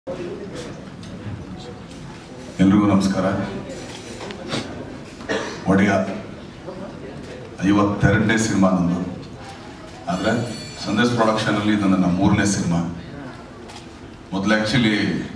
ಎಲ್ರಿಗೂ ನಮಸ್ಕಾರ ಒಡೆಯ ಐವತ್ತೆರಡನೇ ಸಿನಿಮಾ ನಂದು ಆದರೆ ಸಂದೇಶ್ ಪ್ರೊಡಕ್ಷನಲ್ಲಿ ಇದು ನನ್ನ ಮೂರನೇ ಸಿನಿಮಾ ಮೊದಲು ಆ್ಯಕ್ಚುಲಿ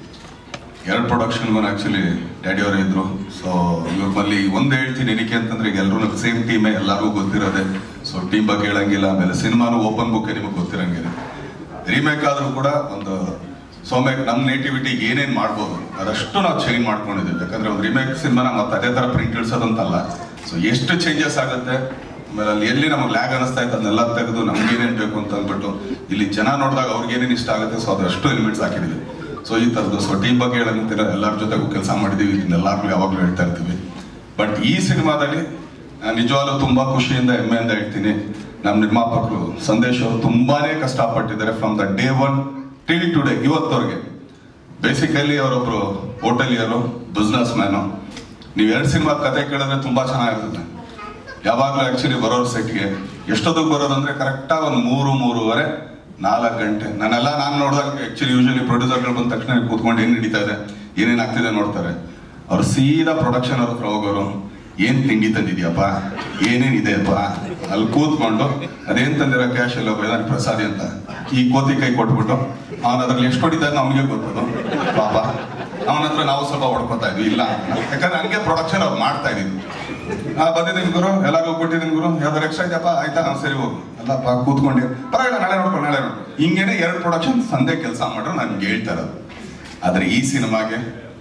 ಎರಡು ಪ್ರೊಡಕ್ಷನ್ಗೂ ಆ್ಯಕ್ಚುಲಿ ಡ್ಯಾಡಿಯವರು ಇದ್ದರು ಸೊ ಇವ್ರ ಮಲ್ಲಿ ಒಂದು ಹೇಳ್ತೀನಿ ಏನಕ್ಕೆ ಅಂತಂದ್ರೆ ಈಗ ಎಲ್ಲರೂ ಸೇಮ್ ಟೀಮೇ ಎಲ್ಲರಿಗೂ ಗೊತ್ತಿರೋದೆ ಸೊ ಟೀಮ್ ಬಗ್ಗೆ ಹೇಳಂಗಿಲ್ಲ ಆಮೇಲೆ ಸಿನಿಮಾನು ಓಪನ್ ಬುಕ್ ನಿಮಗೆ ಗೊತ್ತಿರಂಗಿದೆ ರೀಮೇಕ್ ಆದರೂ ಕೂಡ ಒಂದು ಸೌಮ್ಯಕ್ ನಮ್ಮ ನೇಟಿವಿಟಿ ಏನೇನು ಮಾಡ್ಬೋದು ಅದಷ್ಟು ನಾವು ಚೇಂಜ್ ಮಾಡ್ಕೊಂಡಿದ್ದೀವಿ ಯಾಕಂದ್ರೆ ಒಂದು ರಿಮೇಕ್ ಸಿನಿಮಾನ ಮತ್ತೆ ಅದೇ ಥರ ಪ್ರಿಂಟ್ ಇಳಿಸೋದಂತಲ್ಲ ಸೊ ಎಷ್ಟು ಚೇಂಜಸ್ ಆಗುತ್ತೆ ಆಮೇಲೆ ಅಲ್ಲಿ ಎಲ್ಲಿ ನಮಗೆ ಲ್ಯಾಗ್ ಅನಿಸ್ತಾ ಇತ್ತು ಅದನ್ನೆಲ್ಲ ತೆಗೆದು ನಮ್ಗೆ ಏನೇನು ಬೇಕು ಅಂತ ಅಂದ್ಬಿಟ್ಟು ಇಲ್ಲಿ ಜನ ನೋಡಿದಾಗ ಅವ್ರಿಗೆ ಏನೇನು ಇಷ್ಟ ಆಗುತ್ತೆ ಸೊ ಅದಷ್ಟು ಎಲಿಮೆಂಟ್ಸ್ ಹಾಕಿದ್ದೀವಿ ಸೊ ಈ ಥರದ್ದು ಸೊ ಟೀಮ್ ಬಗ್ಗೆ ಹೇಳಂತೀರ ಎಲ್ಲರ ಜೊತೆಗೂ ಕೆಲಸ ಮಾಡಿದ್ದೀವಿ ಇದನ್ನೆಲ್ಲರಿಗೂ ಯಾವಾಗಲೂ ಹೇಳ್ತಾ ಇರ್ತೀವಿ ಬಟ್ ಈ ಸಿನಿಮಾದಲ್ಲಿ ನಾನು ನಿಜವಾಗ್ಲೂ ತುಂಬಾ ಖುಷಿಯಿಂದ ಹೆಮ್ಮೆಯಿಂದ ಹೇಳ್ತೀನಿ ನಮ್ಮ ನಿರ್ಮಾಪಕರು ಸಂದೇಶ್ ಅವರು ತುಂಬಾನೇ ಕಷ್ಟಪಟ್ಟಿದ್ದಾರೆ from the day one till today ಇವತ್ತವರೆಗೆ ಬೇಸಿಕಲಿ ಅವರೊಬ್ರು ಹೋಟೆಲಿಯರು ಬಿಸ್ನೆಸ್ ಮ್ಯಾನು ನೀವು ಎರಡು ಸಿನಿಮಾ ಕತೆ ಕೇಳಿದ್ರೆ ತುಂಬಾ ಚೆನ್ನಾಗಿರ್ತದೆ ಯಾವಾಗಲೂ ಆಕ್ಚುಲಿ ಬರೋರು ಸೆಟ್ಗೆ ಎಷ್ಟೊತ್ತಿಗೆ ಬರೋದಂದ್ರೆ ಕರೆಕ್ಟಾಗಿ ಒಂದು ಮೂರು ಮೂರುವರೆ ನಾಲ್ಕು ಗಂಟೆ ನಾನೆಲ್ಲ ನಾನು ನೋಡಿದಾಗ ಆಕ್ಚುಲಿ ಯೂಶಲಿ ಪ್ರೊಡ್ಯೂಸರ್ಗಳು ಬಂದ ತಕ್ಷಣ ಕೂತ್ಕೊಂಡು ಏನು ನಡೀತಾ ಇದೆ ಏನೇನು ಆಗ್ತಿದೆ ನೋಡ್ತಾರೆ ಅವ್ರು ಸೀದಾ ಪ್ರೊಡಕ್ಷನ್ ಅವ್ರ ಹತ್ರ ಹೋಗೋರು ಏನ್ ತಿಂಡಿ ತಂದಿದ್ಯಪ್ಪ ಏನೇನಿದೆಯಪ್ಪ ಅಲ್ಲಿ ಕೂತ್ಕೊಂಡು ಅದೇನ್ ತಂದಿರೋ ಕ್ಯಾಶ್ ಎಲ್ಲ ಬೈದಾನ ಪ್ರಸಾದಿ ಅಂತ ಈ ಕೋತಿ ಕೈ ಕೊಟ್ಬಿಟ್ಟು ಅವನ ಅದ್ರಲ್ಲಿ ಎಷ್ಟು ಹೊಡಿತಾರೆ ನಮಗೆ ಗೊತ್ತದು ಪಾಪ ಅವನ ಹತ್ರ ನಾವು ಸ್ವಲ್ಪ ಹೊಡ್ಕೊತಾ ಇದ್ವಿ ಇಲ್ಲ ಅಂತ. ಯಾಕಂದ್ರೆ ಹಂಗೆ ಪ್ರೊಡಕ್ಷನ್ ಅವ್ರು ಮಾಡ್ತಾ ಇದ್ದಿದ್ದು ಆ ಬಂದಿದ್ದೀನಿ ಗುರು ಎಲ್ಲಾರ್ಗೂ ಕೊಟ್ಟಿದ್ದೀನಿ ಗುರು ಯಾವ್ದಾರು ಎಕ್ಸ್ಟ್ರಾ ಇದೆಯಪ್ಪ ಆಯ್ತಾ ಹಾ, ಸರಿ ಹೋಗು ಎಲ್ಲಪ್ಪ ಕೂತ್ಕೊಂಡೆ ಪರವಾಗಿಲ್ಲ ನಾಳೆ ನೋಡ್ಕೊಂಡು ನಾಳೆ ನೋಡ್ಕೊಂಡು ಹಿಂಗೇನೆ ಎರಡು ಪ್ರೊಡಕ್ಷನ್ ಸಂದೆ ಕೆಲಸ ಮಾಡ್ರು ನನ್ಗೆ ಹೇಳ್ತಾ ಇರೋದು ಆದ್ರೆ ಈ ಸಿನಿಮಾಗೆ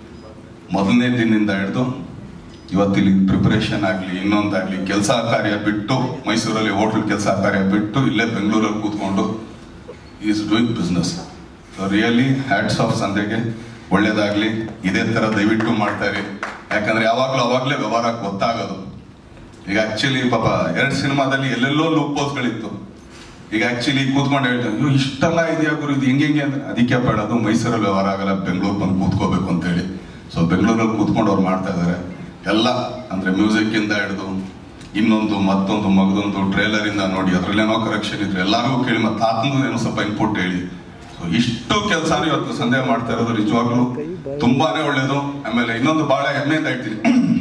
ಮೊದಲನೇ ದಿನದಿಂದ ಹಿಡಿದು ಇವತ್ತಿಲ್ಲಿ ಪ್ರಿಪರೇಷನ್ ಆಗಲಿ ಇನ್ನೊಂದಾಗ್ಲಿ ಕೆಲಸ ಕಾರ್ಯ ಬಿಟ್ಟು ಮೈಸೂರಲ್ಲಿ ಹೋಟ್ಲ್ ಕೆಲಸ ಕಾರ್ಯ ಬಿಟ್ಟು ಇಲ್ಲೇ ಬೆಂಗಳೂರಲ್ಲಿ ಕೂತ್ಕೊಂಡು is doing business so really hats off ಸಂದೆಗೆ ಒಳ್ಳೇದಾಗ್ಲಿ ಇದೇ ತರ ದಯವಿಟ್ಟು ಮಾಡ್ತಾ ಇರಿ ಯಾಕಂದ್ರೆ ಯಾವಾಗ್ಲೂ ಅವಾಗ್ಲೇ ವ್ಯವಹಾರ ಗೊತ್ತಾಗೋದು ಈಗ ಆಕ್ಚುಲಿ ಪಾಪ ಎರಡು ಸಿನಿಮಾದಲ್ಲಿ ಎಲ್ಲೆಲ್ಲೋ ಲೂಪ್ ಗಳಿತ್ತು ಈಗ ಆಕ್ಚುಲಿ ಕೂತ್ಕೊಂಡು ಹೇಳ್ತಾರೆ ಅಯ್ಯೋ ಇಷ್ಟೆಲ್ಲ ಇದೆಯಾ ಗುರು ಇದು ಹೆಂಗೆ ಹೆಂಗೆ ಅಂದ್ರೆ ಅದಕ್ಕೆ ಬೇಡದು ಮೈಸೂರಲ್ಲಿ ವ್ಯವಹಾರ ಆಗಲ್ಲ ಬೆಂಗಳೂರು ಬಂದು ಕೂತ್ಕೋಬೇಕು ಅಂತೇಳಿ ಸೊ ಬೆಂಗಳೂರಲ್ಲಿ ಕೂತ್ಕೊಂಡು ಅವ್ರು ಮಾಡ್ತಾ ಇದ್ದಾರೆ ಎಲ್ಲ ಅಂದ್ರೆ ಮ್ಯೂಸಿಕ್ ಇಂದ ಹಿಡಿದು ಇನ್ನೊಂದು ಮತ್ತೊಂದು ಮಗದೊಂದು ಟ್ರೇಲರ್ ಇಂದ ನೋಡಿ ಅದ್ರಲ್ಲೇನೋ ಕರೆಕ್ಷನ್ ಇದ್ರೆ ಎಲ್ಲಾರ್ಗೂ ಕೇಳಿ ಮತ್ತೆ ತಾತಂದು ಏನೋ ಸ್ವಲ್ಪ ಇನ್ಪುಟ್ ಹೇಳಿ ಸೊ ಇಷ್ಟು ಕೆಲಸನ ಇವತ್ತು ಸಂದೇಹ ಮಾಡ್ತಾ ಇರೋದು ನಿಜವಾಗ್ಲೂ ತುಂಬಾನೇ ಒಳ್ಳೇದು ಆಮೇಲೆ ಇನ್ನೊಂದು ಬಹಳ ಹೆಮ್ಮೆಯಿಂದ ಹೇಳ್ತೀನಿ